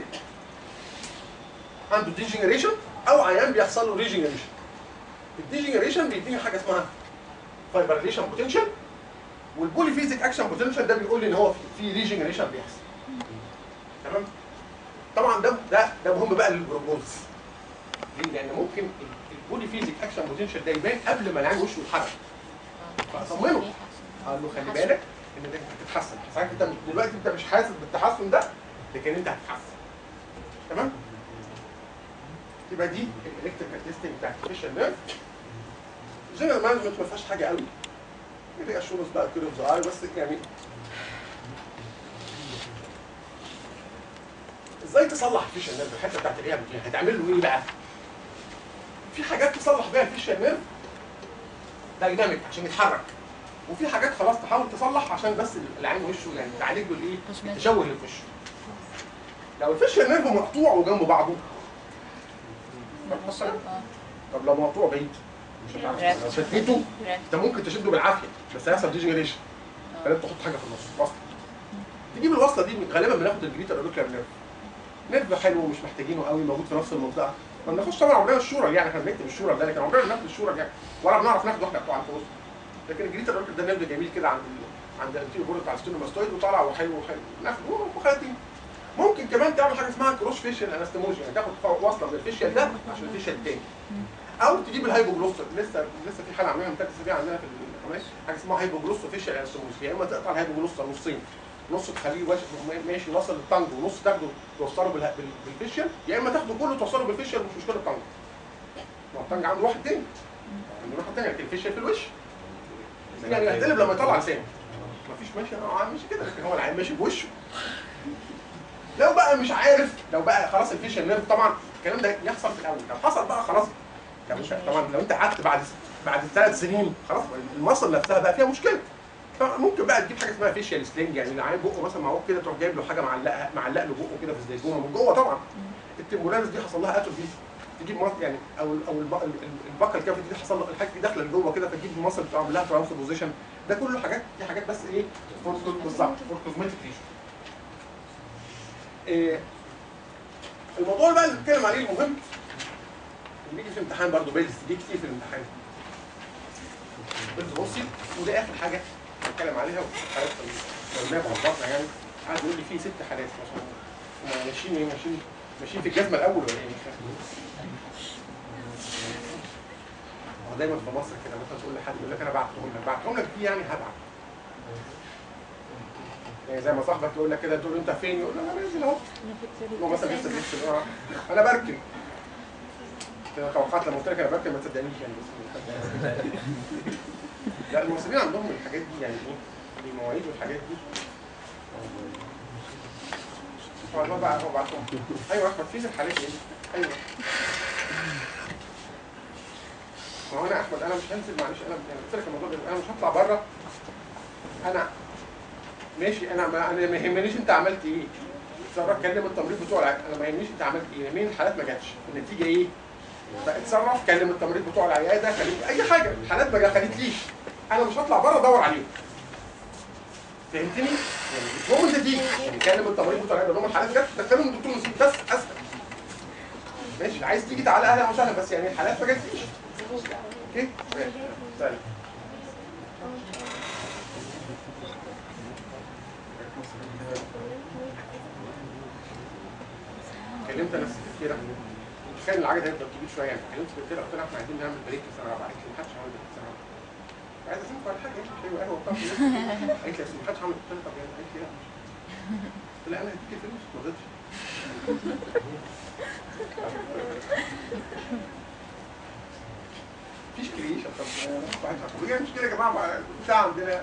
عنده ديجنريشن او عيان بيحصل له ريجنريشن الديجنريشن بيديني حاجه اسمها فايبريليشن بوتنشال والبوليفيزيك اكشن بوتنشال ده بيقول لي ان هو في, في ريجنريشن بيحصل تمام طبعا ده ده ده مهم بقى للبروجنوز ليه؟ لان ممكن البوليفيزيك اكشن بوتنشال ده يبان قبل ما العين وشه يتحرك فأطمنه. قال له خلي بالك ان انت هتتحسن صحيح انت دلوقتي انت مش حاسس بالتحسن ده لكن انت هتتحسن تمام يبقى دي الالكتريكال تيستنج بتاعت الفيشل نيرف جنرال مانجمنت ما فيهاش حاجه قوي دي اشورنس بقى كده صغير بس يعني ازاي تصلح الفيشل نيرف الحته بتاعت الايه دي هتعمل له ايه بقى؟ في حاجات تصلح بيها الفيشل نيرف دايناميك عشان يتحرك وفي حاجات خلاص تحاول تصلح عشان بس العين وشه يعني تعالج له الايه؟ Cosmetic. التشوه اللي في وشه لو الفيشل نيرف مقطوع وجنب بعضه اه طب لو مقطوع بعيد مش هتعرف لو شديته انت ممكن تشده بالعافيه بس هيحصل ديجنريشن فلازم تحط حاجه في النص وصله تجيب الوصله دي غالبا بناخد الجريتر اوريكولار نيرف نيرف حلو ومش محتاجينه قوي موجود في نفس المنطقه ما بناخدش طبعا عمرنا الشورى يعني احنا بنكتب الشورى ده لكن عمرنا ما بناخد الشورى يعني ولا بنعرف ناخده احنا بتوع الفوز لكن الجريتر اوريكولار ده نيرف جميل كده عند ال... عند الانتيريور بورد بتاع الستينوماستويد وطالع وحلو وحلو ناخده وخاتم ممكن كمان تعمل حاجه اسمها كروس فيشل انستموجيا يعني تاخد وصله من الفيشل ده عشان الفيشل التاني او تجيب الهايبوجلوسر لسه لسه في حاله عاملينها من ثلاث اسابيع عندنا في القناه حاجه اسمها هايبوجلوسر فيشل انستموجيا يا اما تقطع الهايبوجلوسر نصين نص تخليه واش- ماشي واصل للطنج ونص تاخده توصله بالها- بال- بالفيشل يا اما تاخده كله توصله بالفيشل مش مشكله الطنج ما هو الطنج عنده واحد تاني عنده واحد تاني لكن الفيشل في الوش يعني هتقلب لما يطلع لسانه مفيش ماشي انا عم ماشي كده لكن هو العين ماشي بوشه لو بقى مش عارف لو بقى خلاص الفيشل نيرف طبعا الكلام ده يحصل في الاول لو حصل بقى خلاص لو انت طبعا لو انت قعدت بعد بعد ثلاث سنين خلاص المصل نفسها بقى فيها مشكله فممكن بقى تجيب حاجه اسمها فيشيال سلينج يعني العين بقه مثلا معوج كده تروح جايب له حاجه معلقه معلق له بقه كده في الزيتونه من جوه طبعا التمبوراليس دي حصل لها اتروفي تجيب مصل يعني او ال- او الب- ال- ال- البكر الكافي دي حصل له الحاجه دي داخله لجوه كده فتجيب المصل تعمل لها ترانسبوزيشن ده كله حاجات دي حاجات بس ايه فور بالظبط فور كوزمتيك ريشن إيه الموضوع بقى اللي بنتكلم عليه المهم اللي بيجي في الامتحان برضه بيلز بيجي كتير في الامتحان بيلز بصي وده اخر حاجه بنتكلم عليها حالات مرميه بعضها يعني قعد يقول لي في ست حالات ما شاء الله احنا ماشيين ايه ماشيين ماشيين في الجزمه الاول ولا ايه مش فاهم هو دايما في مصر كده مثلا تقول لحد يقول لك انا بعتهم لك بعتهم لك دي يعني هبعت يعني زي ما صاحبك يقول لك كده تقول له انت فين يقول له انا نازل اهو هو مثلا لسه بيكتب اه انا بركب كده توقعت لما قلت لك انا بركب ما تصدقنيش يعني بس لا المصريين عندهم الحاجات دي يعني ايه المواعيد والحاجات دي هو بقى هو بعتهم ايوه احمد فين الحالات دي ايوه ما هو انا احمد انا مش هنزل معلش انا يعني قلت لك الموضوع ده انا مش هطلع بره انا ماشي انا ما انا ما يهمنيش انت عملت ايه اتصرف كلم التمريض بتوع العيادة انا ما يهمنيش انت عملت ايه مين الحالات ما جاتش النتيجه ايه فاتصرف كلم التمريض بتوع العياده كلم اي حاجه الحالات ما خدتليش انا مش هطلع بره ادور عليهم فهمتني؟ يعني المهم انت تيجي يعني كلم التمريض بتوع العياده لهم الحالات جت دخلهم الدكتور نسيب بس اسهل ماشي عايز تيجي تعالى اهلا وسهلا بس يعني الحالات ما جاتليش اوكي ماشي سهل كلمت ناس كتيرة كان العجله هيفضل كبير شويه يعني كلمت كتير قلت لها احنا عايزين نعمل بريك سنه رابعه قالت لي ما حدش عمل بريك سنه رابعه عايز اسمعكم على حاجه يعني شاي وقهوه وبتاع قالت لي أصل ما حدش عمل قلت لها طب يعني قالت لي لا قلت لها انا هديك الفلوس ما رضيتش مفيش كريشة طب واحد هتقول ايه المشكلة يا جماعة ما بتاع عندنا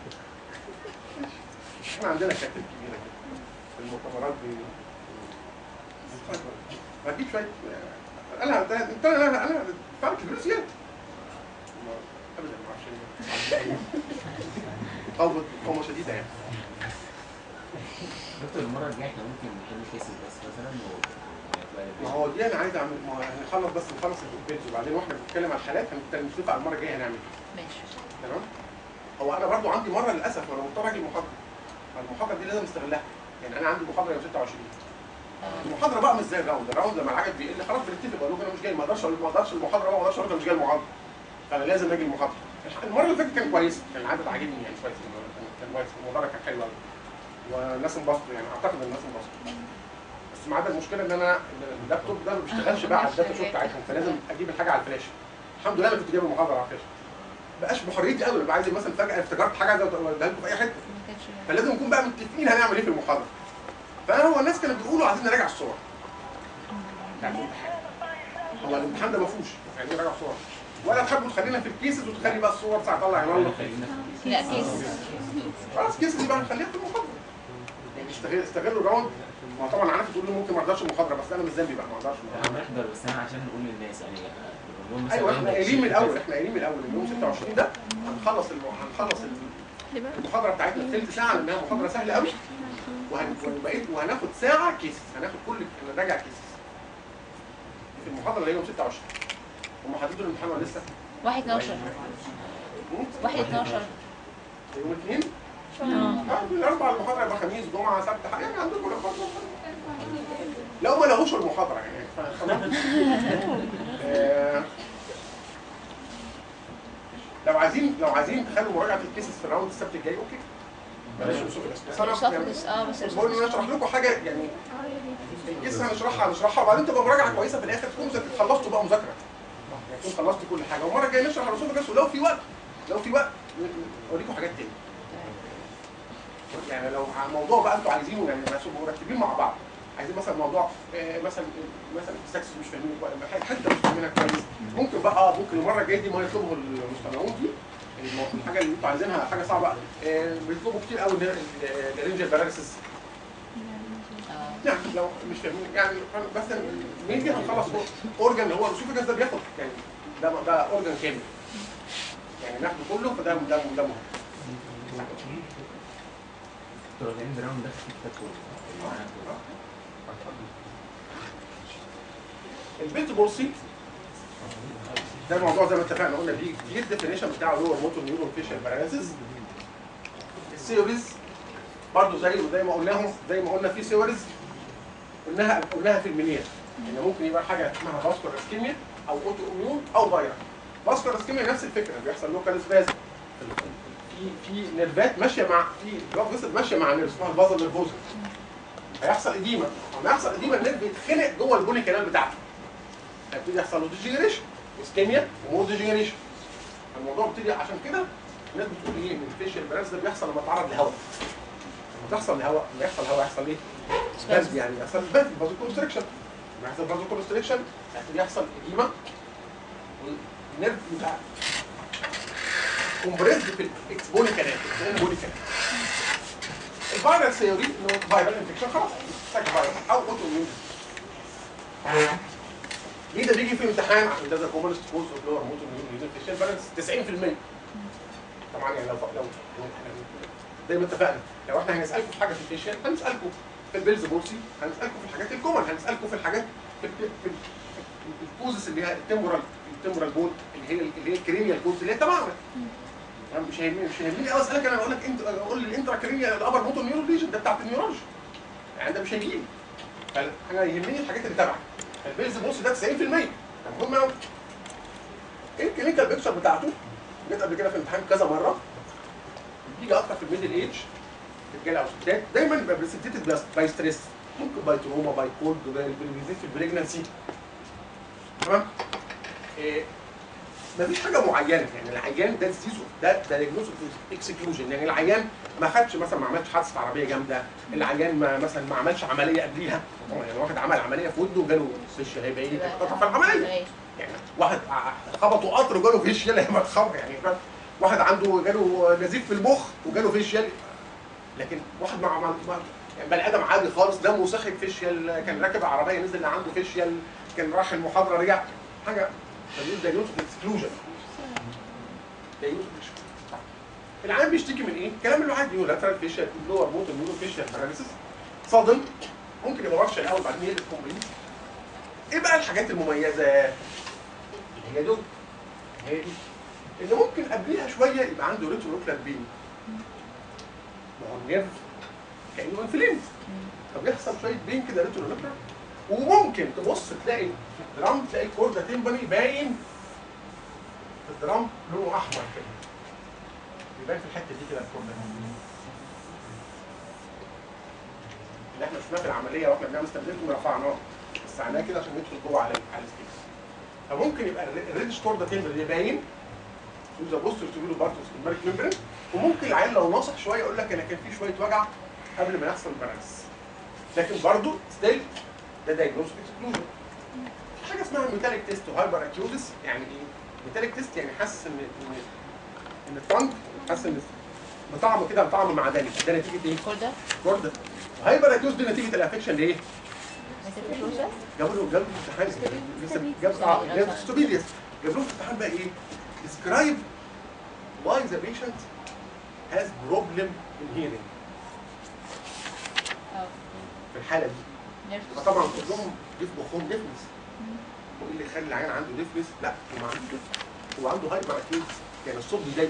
احنا عندنا كاتب كبيرة كده في المؤتمرات دي هجيب شوية انا انت انت انا انا دفعت الفلوس زيادة ما- ابدا ما اعرفش ليه. قوة قوة شديدة يعني دكتور المرة الجاية احنا ممكن نحل كيسز بس مثلا و ما هو دي انا عايز اعمل ما هو هنخلص بس نخلص البيت وبعدين واحنا بنتكلم على الحالات هنتكلم نشوف على المره الجايه هنعمل ايه ماشي تمام هو انا برضو عندي مره للاسف وانا مضطر اجي المحاضره المحاضره دي لازم استغلها يعني انا عندي محاضره يوم 26 المحاضره بقى مش زي الراوند الراوند لما العدد بيقل خلاص بنتفق بقول لكم انا مش جاي ما اقدرش اقول ما اقدرش المحاضره بقى ما اقدرش اقول لكم مش جاي المحاضره فانا لازم اجي المحاضره المره اللي فاتت كان كويس كان العدد عاجبني يعني كويس كان- كان كويس المحاضره كانت حلوه قوي والناس انبسطوا يعني اعتقد الناس انبسطوا بس ما عدا المشكله ان انا اللابتوب ده ما بيشتغلش بقى على الداتا شو بتاعتهم فلازم اجيب الحاجه على الفلاش الحمد لله انا كنت جايب المحاضره على الفلاش بقاش بحريتي قوي ببقى عايز مثلا فجاه افتكرت حاجه عايز اوديها لكم في اي حته ما كانش فلازم نكون بقى متفقين هنعمل ايه في المحاضره فهو الناس كانوا بيقولوا عايزين نراجع الصور بتاعت الامتحان هو الامتحان ده ما فيهوش يعني نراجع الصور ولا تحبوا تخلينا في الكيسز وتخلي بقى الصور ساعه طلع يلا خلينا في لا كيس خلاص كيسز يبقى نخليها في المحاضره يعني استغل استغلوا الراوند ما طبعا عارف تقول لي ممكن ما اقدرش المحاضره بس انا مش ذنبي بقى ما اقدرش المحاضرة. هنحضر بس انا عشان نقول للناس يعني نقول لهم مثلا ايوه يوم احنا قايلين من 20 الاول احنا قايلين من الاول ان يوم 26 ده هنخلص الم... هنخلص ال- المحاضره بتاعتنا في ثلث ساعه لانها محاضره سهله قوي وهن... وبقيت وهناخد ساعه كيسز هناخد كل نراجع كيسز في المحاضره اللي هي يوم 26 هم حددوا الامتحان ولا لسه؟ 1 12 مم؟ 1 12 يوم الاثنين؟ اه اه الاربع المحاضره يبقى خميس جمعه سبت حاجه يعني عندكم المحاضره لو ما لهوش المحاضره يعني ف- تمام آه، لو عايزين لو عايزين تخلوا مراجعه الكيسز في الراوند السبت الجاي اوكي بلاش الاسوفيجاس بس انا يعني الاسوفجس اه بس بقول ان انا اشرح لكم حاجه يعني الكيس هنشرحها هنشرحها وبعدين تبقى مراجعه كويسه في الاخر تكونوا مذاكر- خلصتوا بقى مذاكره يعني تكون خلصتوا كل حاجه والمره الجايه نشرح الاسوفيجاس ولو في وقت لو في وقت ن- ن- اوريكم حاجات تاني يعني لو ع- موضوع بقى انتوا عايزينه يعني بس مرتبين مع بعض عايزين مثلا موضوع آه، مثلا مثلا السكس مش فاهمين كويس، حاجه حته مش فاهمينها كويس ممكن بقى اه ممكن المره الجايه دي ما يطلبوا المستمعون دي المو- الحاجه اللي انتوا عايزينها حاجه صعبه آه، بيطلبوا كتير قوي الرينجر باراليسيس اه يعني لو مش فاهمين يعني بس ميديا هنخلص اورجن اللي هو الاسوفيجاس ده بياخد يعني ده ده اورجن كامل يعني ناخده كله فده ده ده مهم دكتور الهند راوند ده في كتاب كله معانا كله. البيلت بولسي ده موضوع زي ما اتفقنا قلنا فيه كتير الديفينيشن بتاعه اللي هو الموتور نيورون فيشال باراليسيس السيوريز برضه زي زي ما قلناهم زي ما قلنا في سيوريز قلناها قلناها في المنير ان ممكن يبقى حاجه اسمها فاسكولار اسكيميا او اوتو اميون او فيروس فاسكولار اسكيميا نفس الفكره بيحصل لوكال سبازم في في نيرفات ماشيه مع في بلاد فيسل ماشيه مع نيرف اسمها الفازل نيرفوزا هيحصل اديمه لما يحصل اديمه النيرف بيتخنق جوه البوني كانال بتاعته هيبتدي يحصل له ديجنريشن اسكيميا ومور ديجنريشن الموضوع بيبتدي عشان كده الناس بتقول ايه ان الفيشل بالانس ده بيحصل لما اتعرض لهواء لما تحصل هواء لما يحصل هواء يحصل ايه؟ برد يعني يحصل برد فازو كونستريكشن لما يحصل فازو كونستريكشن يحصل اديمه والنيرف يبقى كومبريسد في الاكسبوني كانال الاكسبوني كانال الفيروس ثيوري انه فايرال انفكشن خلاص سايكو فايروس او اوتو اميون ليه ده بيجي في امتحان عشان ده كومنست كوز اوف لور موتو اميون انفكشن بالانس 90% طبعا يعني لو لو زي ما اتفقنا لو احنا هنسالكم في حاجه في الفيشن هنسالكم في البيلز بولسي هنسالكم في الحاجات الكومن هنسالكم في الحاجات في في في الكوزس اللي هي التمبورال التمبورال بول اللي هي اللي هي الكرينيال كوز اللي هي تبعنا يعني مش هيهمني مش هيهمني قوي اسالك انا اقول لك انت اقول لي الانترا كرينيال الابر موتور نيورو ليجن ده بتاعت النيورولوجي يعني ده مش هيجيلي فانا يهمني الحاجات اللي تبعي البيلز بولسي ده 90% ده مهم قوي ايه الكلينيكال بيكتشر بتاعته جت قبل كده في الامتحان كذا مره بيجي اكتر في الميدل ايج رجاله او ستات دايما بيبقى بريسبتيتد باي ستريس ممكن باي تروما باي كولد بالذات في البريجنسي تمام إيه مفيش حاجه معينه يعني العيان ده ديزيز ده ده دايجنوز اكسكلوجن يعني العيان ما خدش مثلا ما عملش حادثه عربيه جامده العيان ما مثلا ما عملش عمليه قبليها يعني واحد عمل عمليه في ودنه وجاله فيش هيبقى ايه اتقطع في العمليه يعني واحد ع- خبطوا قطر وجاله فيشيال هي متخبط يعني فاهم؟ واحد عنده جاله نزيف في المخ وجاله فيشيال لكن واحد مع مع مع- يعني بني ادم عادي خالص دمه سخن فيشيال كان راكب عربيه نزل عنده فيشيال كان راح المحاضره رجع حاجه فبيقول ده يوسف اكسكلوجن ده يوسف العيان بيشتكي من ايه؟ الكلام اللي عادي يقول لاترال فيشيال لور موتور نيورو فيشيال باراليسيس صادم ممكن يبقى ورشه الاول بعدين يقلب كومبليت ايه بقى الحاجات المميزه اللي هي دول هي دي ان ممكن قبليها شويه يبقى عنده ريتروكلر بين ما هو النيرف كانه انفليم فبيحصل شويه بين كده ريتروكلر وممكن تبص تلاقي في الدرام تلاقي كوردا تيمباني باين في الدرام لونه احمر كده بيبان في الحته دي كده الكوردا اللي احنا شفناه في العمليه واحنا بنعمل ستابليتهم رفعناه وسعناه كده عشان ندخل جوه على على السبيس فممكن يبقى الر- الريدش كوردا تيمباني باين يوزا بوستر تقول له بارتوس المارك ميمبرين وممكن العيان لو ناصح شويه يقول لك انا كان في شويه وجع قبل ما يحصل البرانس لكن برضه ستيل ده دايجنوستيك اكسكلوجن في حاجه اسمها ميتاليك تيست وهايبر اكيوزس يعني ايه؟ ميتاليك تيست يعني حاسس ان ان ان الطنج حاسس ان بطعم كده بطعم معدني ده نتيجه ايه؟ كوردا كوردا وهايبر اكيوز دي نتيجه الافكشن لايه؟ ميثيلوكروسس جابوا له جابوا له امتحان لسه جاب اه جاب ستوبيليس جاب لهم امتحان بقى ايه؟ describe why the patient has problem in hearing اه في الحاله دي نيرف فطبعا كلهم جه في مخهم ديفنس وايه اللي يخلي العيان عنده ديفنس؟ لا هو ما عندوش ديفنس هو عنده هايبر اكيوز يعني الصوت بيضايق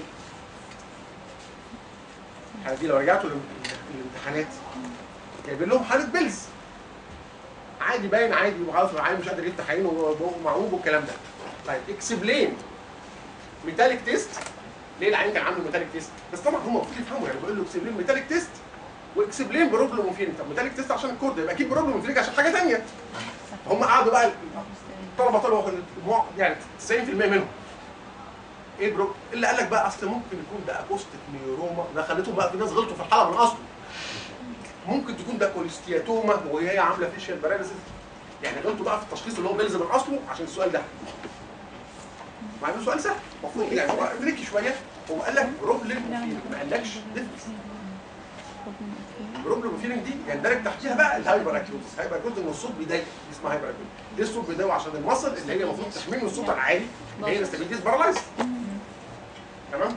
الحاله دي لو رجعتوا لل- للامتحانات جايبين لهم حاله بيلز عادي باين عادي وخلاص العيان مش قادر يفتح عينه وبقه معوج والكلام ده طيب اكسبلين ميتاليك تيست ليه العيان كان عنده ميتاليك تيست بس طبعا هم المفروض يفهموا يعني بقول له اكسبلين ميتاليك تيست واكسبلين بروبلم وفيرنج طب ميتاليك تيست عشان الكورد يبقى اكيد بروبلم وفيرنج عشان حاجه ثانيه هم قعدوا بقى الطلبه طلعوا المجموع يعني 90% منهم ايه برو اللي قال لك بقى اصل ممكن يكون ده اكوستيك نيوروما ده خليتهم بقى في ناس غلطوا في الحاله من اصله ممكن تكون ده كوليستياتوما وهي عامله فيشيال باراليسيس يعني غلطوا بقى في التشخيص اللي هو بيلزم من اصله عشان السؤال ده مع انه سؤال سهل المفروض يعني هو تريكي شويه هو قال لك بروبلم ما قالكش ديفنس بروبلم فيلينج دي يندرج تحتيها بقى الهايبر اكيوتس هايبر اكيوتس ان الصوت بيضايق دي اسمها هايبر اكيوتس ليه الصوت بيضايق عشان المصل اللي هي المفروض تحميه من الصوت العالي اللي هي الاستابيليتيز بارالايز تمام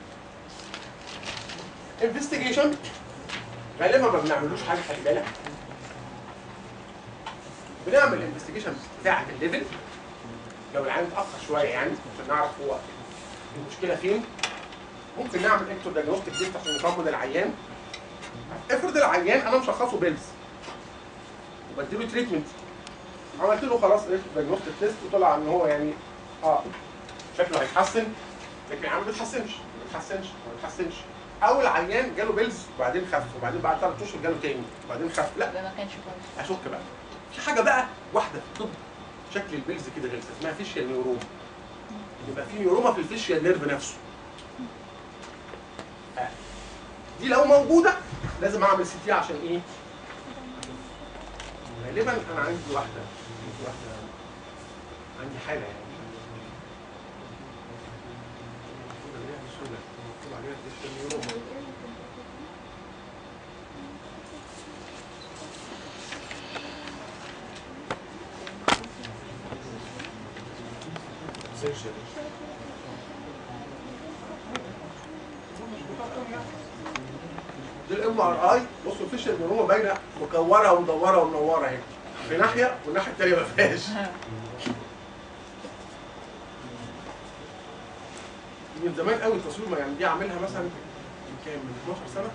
انفستيجيشن غالبا ما بنعملوش حاجه خلي بالك بنعمل الانفستيجيشن بتاعه الليفل لو العيان اتاخر شويه يعني عشان نعرف هو المشكله فين ممكن نعمل اكتو دايجنوستيك تيست عشان نطمن العيان افرض العيان انا مشخصه بيلز وبديله تريتمنت عملت له خلاص دايجنوستيك تيست وطلع ان هو يعني اه شكله هيتحسن لكن العيان ما بيتحسنش ما بيتحسنش ما بيتحسنش او العيان جاله بيلز وبعدين خف وبعدين بعد ثلاث اشهر جاله تاني وبعدين خف لا يبقى ما كانش كويس اشك بقى في حاجه بقى واحده في الطب شكل البيلز كده غلسه اسمها فيشيال نيوروما يبقى في نيوروما في الفيشيال نيرف نفسه آه. دي لو موجوده لازم اعمل سي تي عشان ايه؟ غالبا انا عندي واحده عندي واحده عندي حاله يعني مكتوب عليها بسهوله مكتوب عليها ديستنيوروما دي الام ار اي بصوا الفيش النيوروما باينه مكوره ومدوره ومنوره اهي في ناحيه والناحيه الثانيه ما فيهاش دي من زمان قوي التصوير ما يعني دي عاملها مثلا من كام من 12 سنه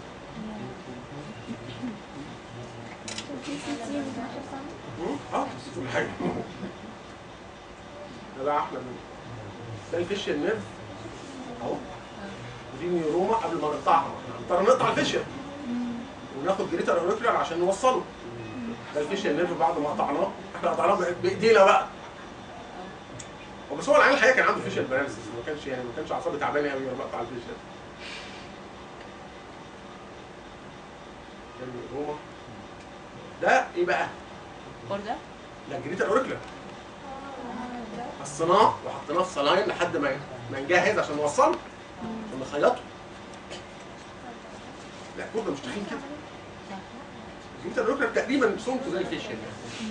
وفي سي تي من 12 سنة مم؟ اه بس كل حاجه ده بقى احلى منه ده الفيشيال نيرف اهو ودي نيوروما قبل ما نقطعها احنا هنضطر نقطع الفيشيال وناخد جريتر اوريكولار عشان نوصله ده الفيشيال نيرف بعد ما قطعناه احنا قطعناه بإ- بايدينا بقى هو بس هو العيال الحقيقه كان عنده فيشيال باراليسيس ما كانش يعني ما كانش اعصابه تعبانه قوي وانا بقطع الفيشيال ده النيوروما ده ايه بقى؟ برده ده جريتر اوريكولار قصيناه وحطيناه في صلاين لحد ما ما نجهز عشان نوصله عشان نخيطه لا الكود ده مش تخين كده الجريتر اوريكولار تقريبا سمكه زي الفيشيال يعني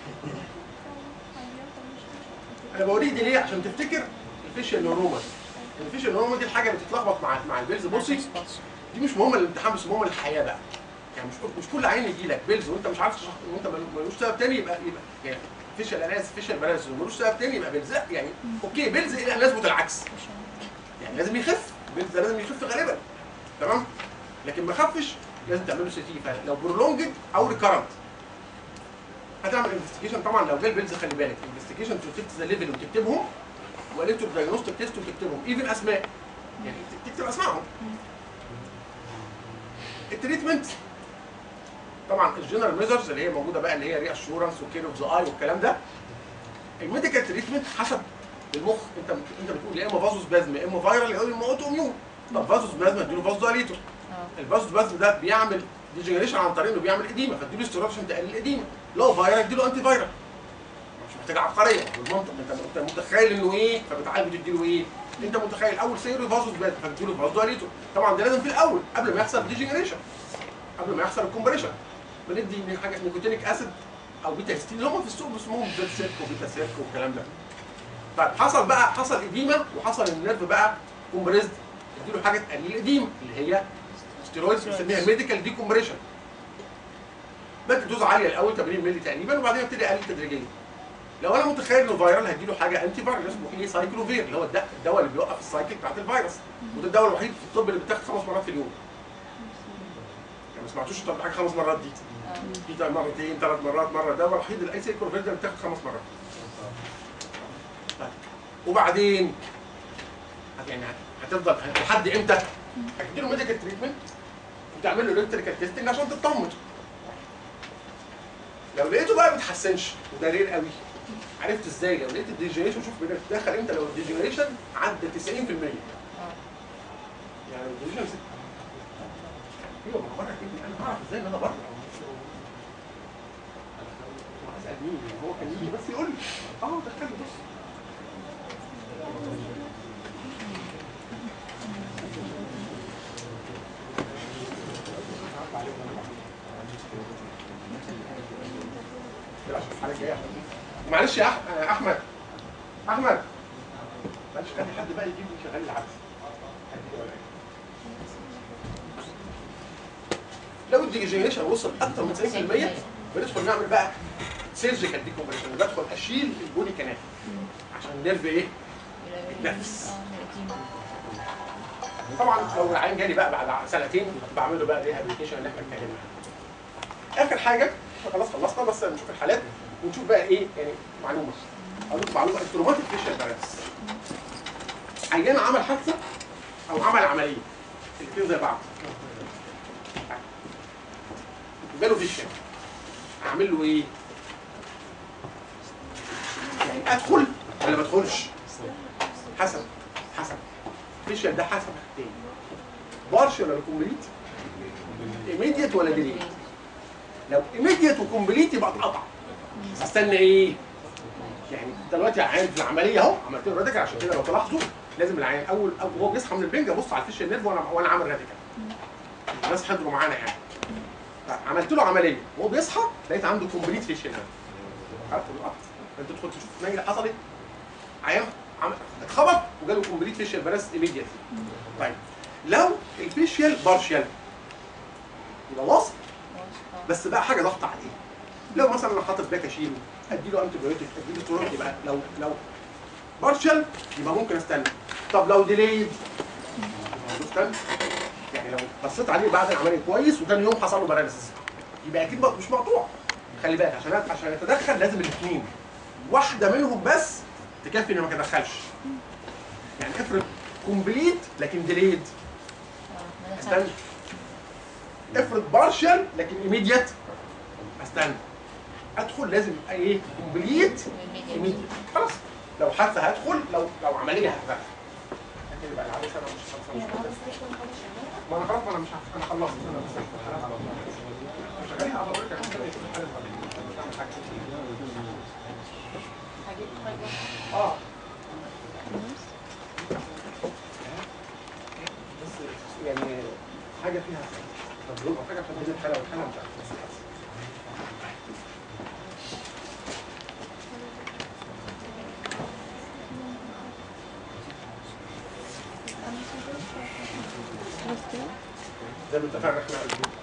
انا بوريك دي ليه عشان تفتكر الفيشيال نوروما الفيشيال نوروما دي الحاجه اللي بتتلخبط مع مع البيلز بصي دي مش مهمه للامتحان بس مهمه للحياه بقى يعني مش كل- مش كل عين يجي لك بيلز وانت مش عارف تشرح وانت ملو- ملوش سبب تاني يبقى يبقى يعني فيشل اناس فيشل بلانس وملوش سبب تاني يبقى بيلز لا يعني اوكي بيلز الى ان يثبت العكس يعني لازم يخف بيلز ده لازم يخف غالبا تمام لكن ما خفش لازم تعمل له سي تي فلو برولونجد او ريكارنت هتعمل انفستيجيشن طبعا لو جه البيلز خلي بالك انفستيجيشن بروتكت ذا ليفل وتكتبهم والكترو دايجنوستيك تيست وتكتبهم ايفن اسماء يعني تكتب اسمائهم التريتمنت طبعا الجنرال ميجرز اللي هي موجوده بقى اللي هي ري اشورنس وكير اوف ذا اي والكلام ده الميديكال تريتمنت حسب المخ انت انت بتقول يا اما فازوس بازم يا اما فايرال يا اما اوتو اميون طب فازوس بازم اديله فازو دايليتور الفازوس بازم ده بيعمل ديجنريشن عن طريق انه بيعمل اديمه فاديله استيرويد عشان تقلل الاديمه لو فايرال اديله انتي فايرال مش محتاج عبقريه بالمنطق انت انت متخيل انه ايه فبتعالج بتديله ايه انت متخيل اول سيرو فازوس بازم فبتديله فازو دايليتور طبعا ده لازم في الاول قبل ما يحصل ديجنريشن قبل ما يحصل الكومبريشن بندي من حاجه نيكوتينيك اسيد او بيتا ستين اللي هم في السوق اسمهم بيتا سيرك وبيتا سيرك والكلام ده طيب حصل بقى حصل اديمه وحصل النيرف بقى كومبريزد اديله حاجه تقلل الاديمه اللي هي ستيرويدز بنسميها ميديكال دي كومبريشن بدي دوز عاليه الاول 80 مللي تقريبا وبعدين ابتدي اقلل تدريجيا لو انا متخيل انه فيرال هديله حاجه انتي فيرال اسمه ايه سايكلوفير اللي هو الد- الدواء اللي بيوقف السايكل بتاعت الفيروس وده الدواء الوحيد في الطب اللي بيتاخد خمس مرات في اليوم يعني ما سمعتوش طب حاجه خمس مرات دي في ده مرتين ثلاث مرات مره ده الوحيد اللي اي سايكلوفير ده بتاخد خمس مرات طيب. وبعدين هت- يعني هت- هتفضل لحد امتى؟ هتديله ميديكال تريتمنت وتعمل له الكتريكال تيستنج عشان تطمن لو لقيته بقى ما بيتحسنش وده رير قوي عرفت ازاي لو لقيت الديجنريشن شوف بتدخل امتى لو الديجنريشن عدى 90% يعني الديجنريشن ست- ايوه ما هو بره كده انا هعرف ازاي ان انا بره اسال مين هو كان يجي بس يقول لي اه دخلني بص لا، عشان الحاله الجايه معلش يا أح- آه، احمد احمد معلش خلي حد بقى يجيب لي شغال العدس لو الديجنريشن وصل اكتر من 90% بندخل نعمل بقى سيرجيكال ديكومبريشن بدخل اشيل البودي كانال عشان النيرف ايه؟ يتنفس طبعا لو العيان جالي بقى بعد سنتين بعمل له بقى ريهابيليتيشن اللي احنا اتكلمنا عنها. اخر حاجه خلاص خلصنا بس نشوف الحالات ونشوف بقى ايه يعني معلومه اقول لكم معلومه التروماتيك فيشل بالانس عيان عمل حادثه او عمل عمليه الاثنين زي بعض جاله فيشل اعمل له ايه؟ يعني ادخل ولا ما ادخلش؟ حسب حسب فيشل ده حسب حاجتين بارشل ولا كومبليت ايميديت ولا ديليت لو ايميديت وكومبليت يبقى اتقطع استنى ايه يعني دلوقتي عيان في العمليه اهو عملت له راديكال عشان كده لو تلاحظوا لازم العيان اول أول- وهو بيصحى من البنج ابص على الفيشل نيرف وانا وانا عامل راديكال الناس حضروا معانا يعني عملت له عمليه وهو بيصحى لقيت عنده كومبليت فيشل نيرف عرفت اه انت تدخل تشوف ما اللي حصل ايه عيان عمل اتخبط وجاله كومبليت فيشل برست ايميديتلي طيب لو الفيشل بارشال يبقى واصل بس بقى حاجه ضغط عليه لو مثلا انا حاطط باك اشيله اديله انتي بايوتيك اديله سترويد يبقى لو لو بارشل يبقى ممكن استنى طب لو ديليد استنى يعني لو بصيت عليه بعد العمليه كويس وتاني يوم حصل له باراليسيس يبقى اكيد بقى مش مقطوع خلي بالك عشان عشان يتدخل لازم الاثنين واحده منهم بس تكفي انه ما يتدخلش يعني افرض كومبليت لكن ديليد استنى افرض بارشل لكن ايميديت استنى ادخل لازم يبقى ايه كومبليت ايميديت خلاص لو حادثه هدخل لو لو عمليه هتدخل لكن يبقى العمليه انا مش خلاص ما انا خلاص ما انا مش عارف انا خلصت انا بس الحالات على الله شغالين على الله كده في الحالات على الله. مش هعمل حاجة. اه بس يعني حاجه فيها تجربه حاجه عشان تجيب الحاله والحاله مش عارف خلاص كده زي ما اتفقنا احنا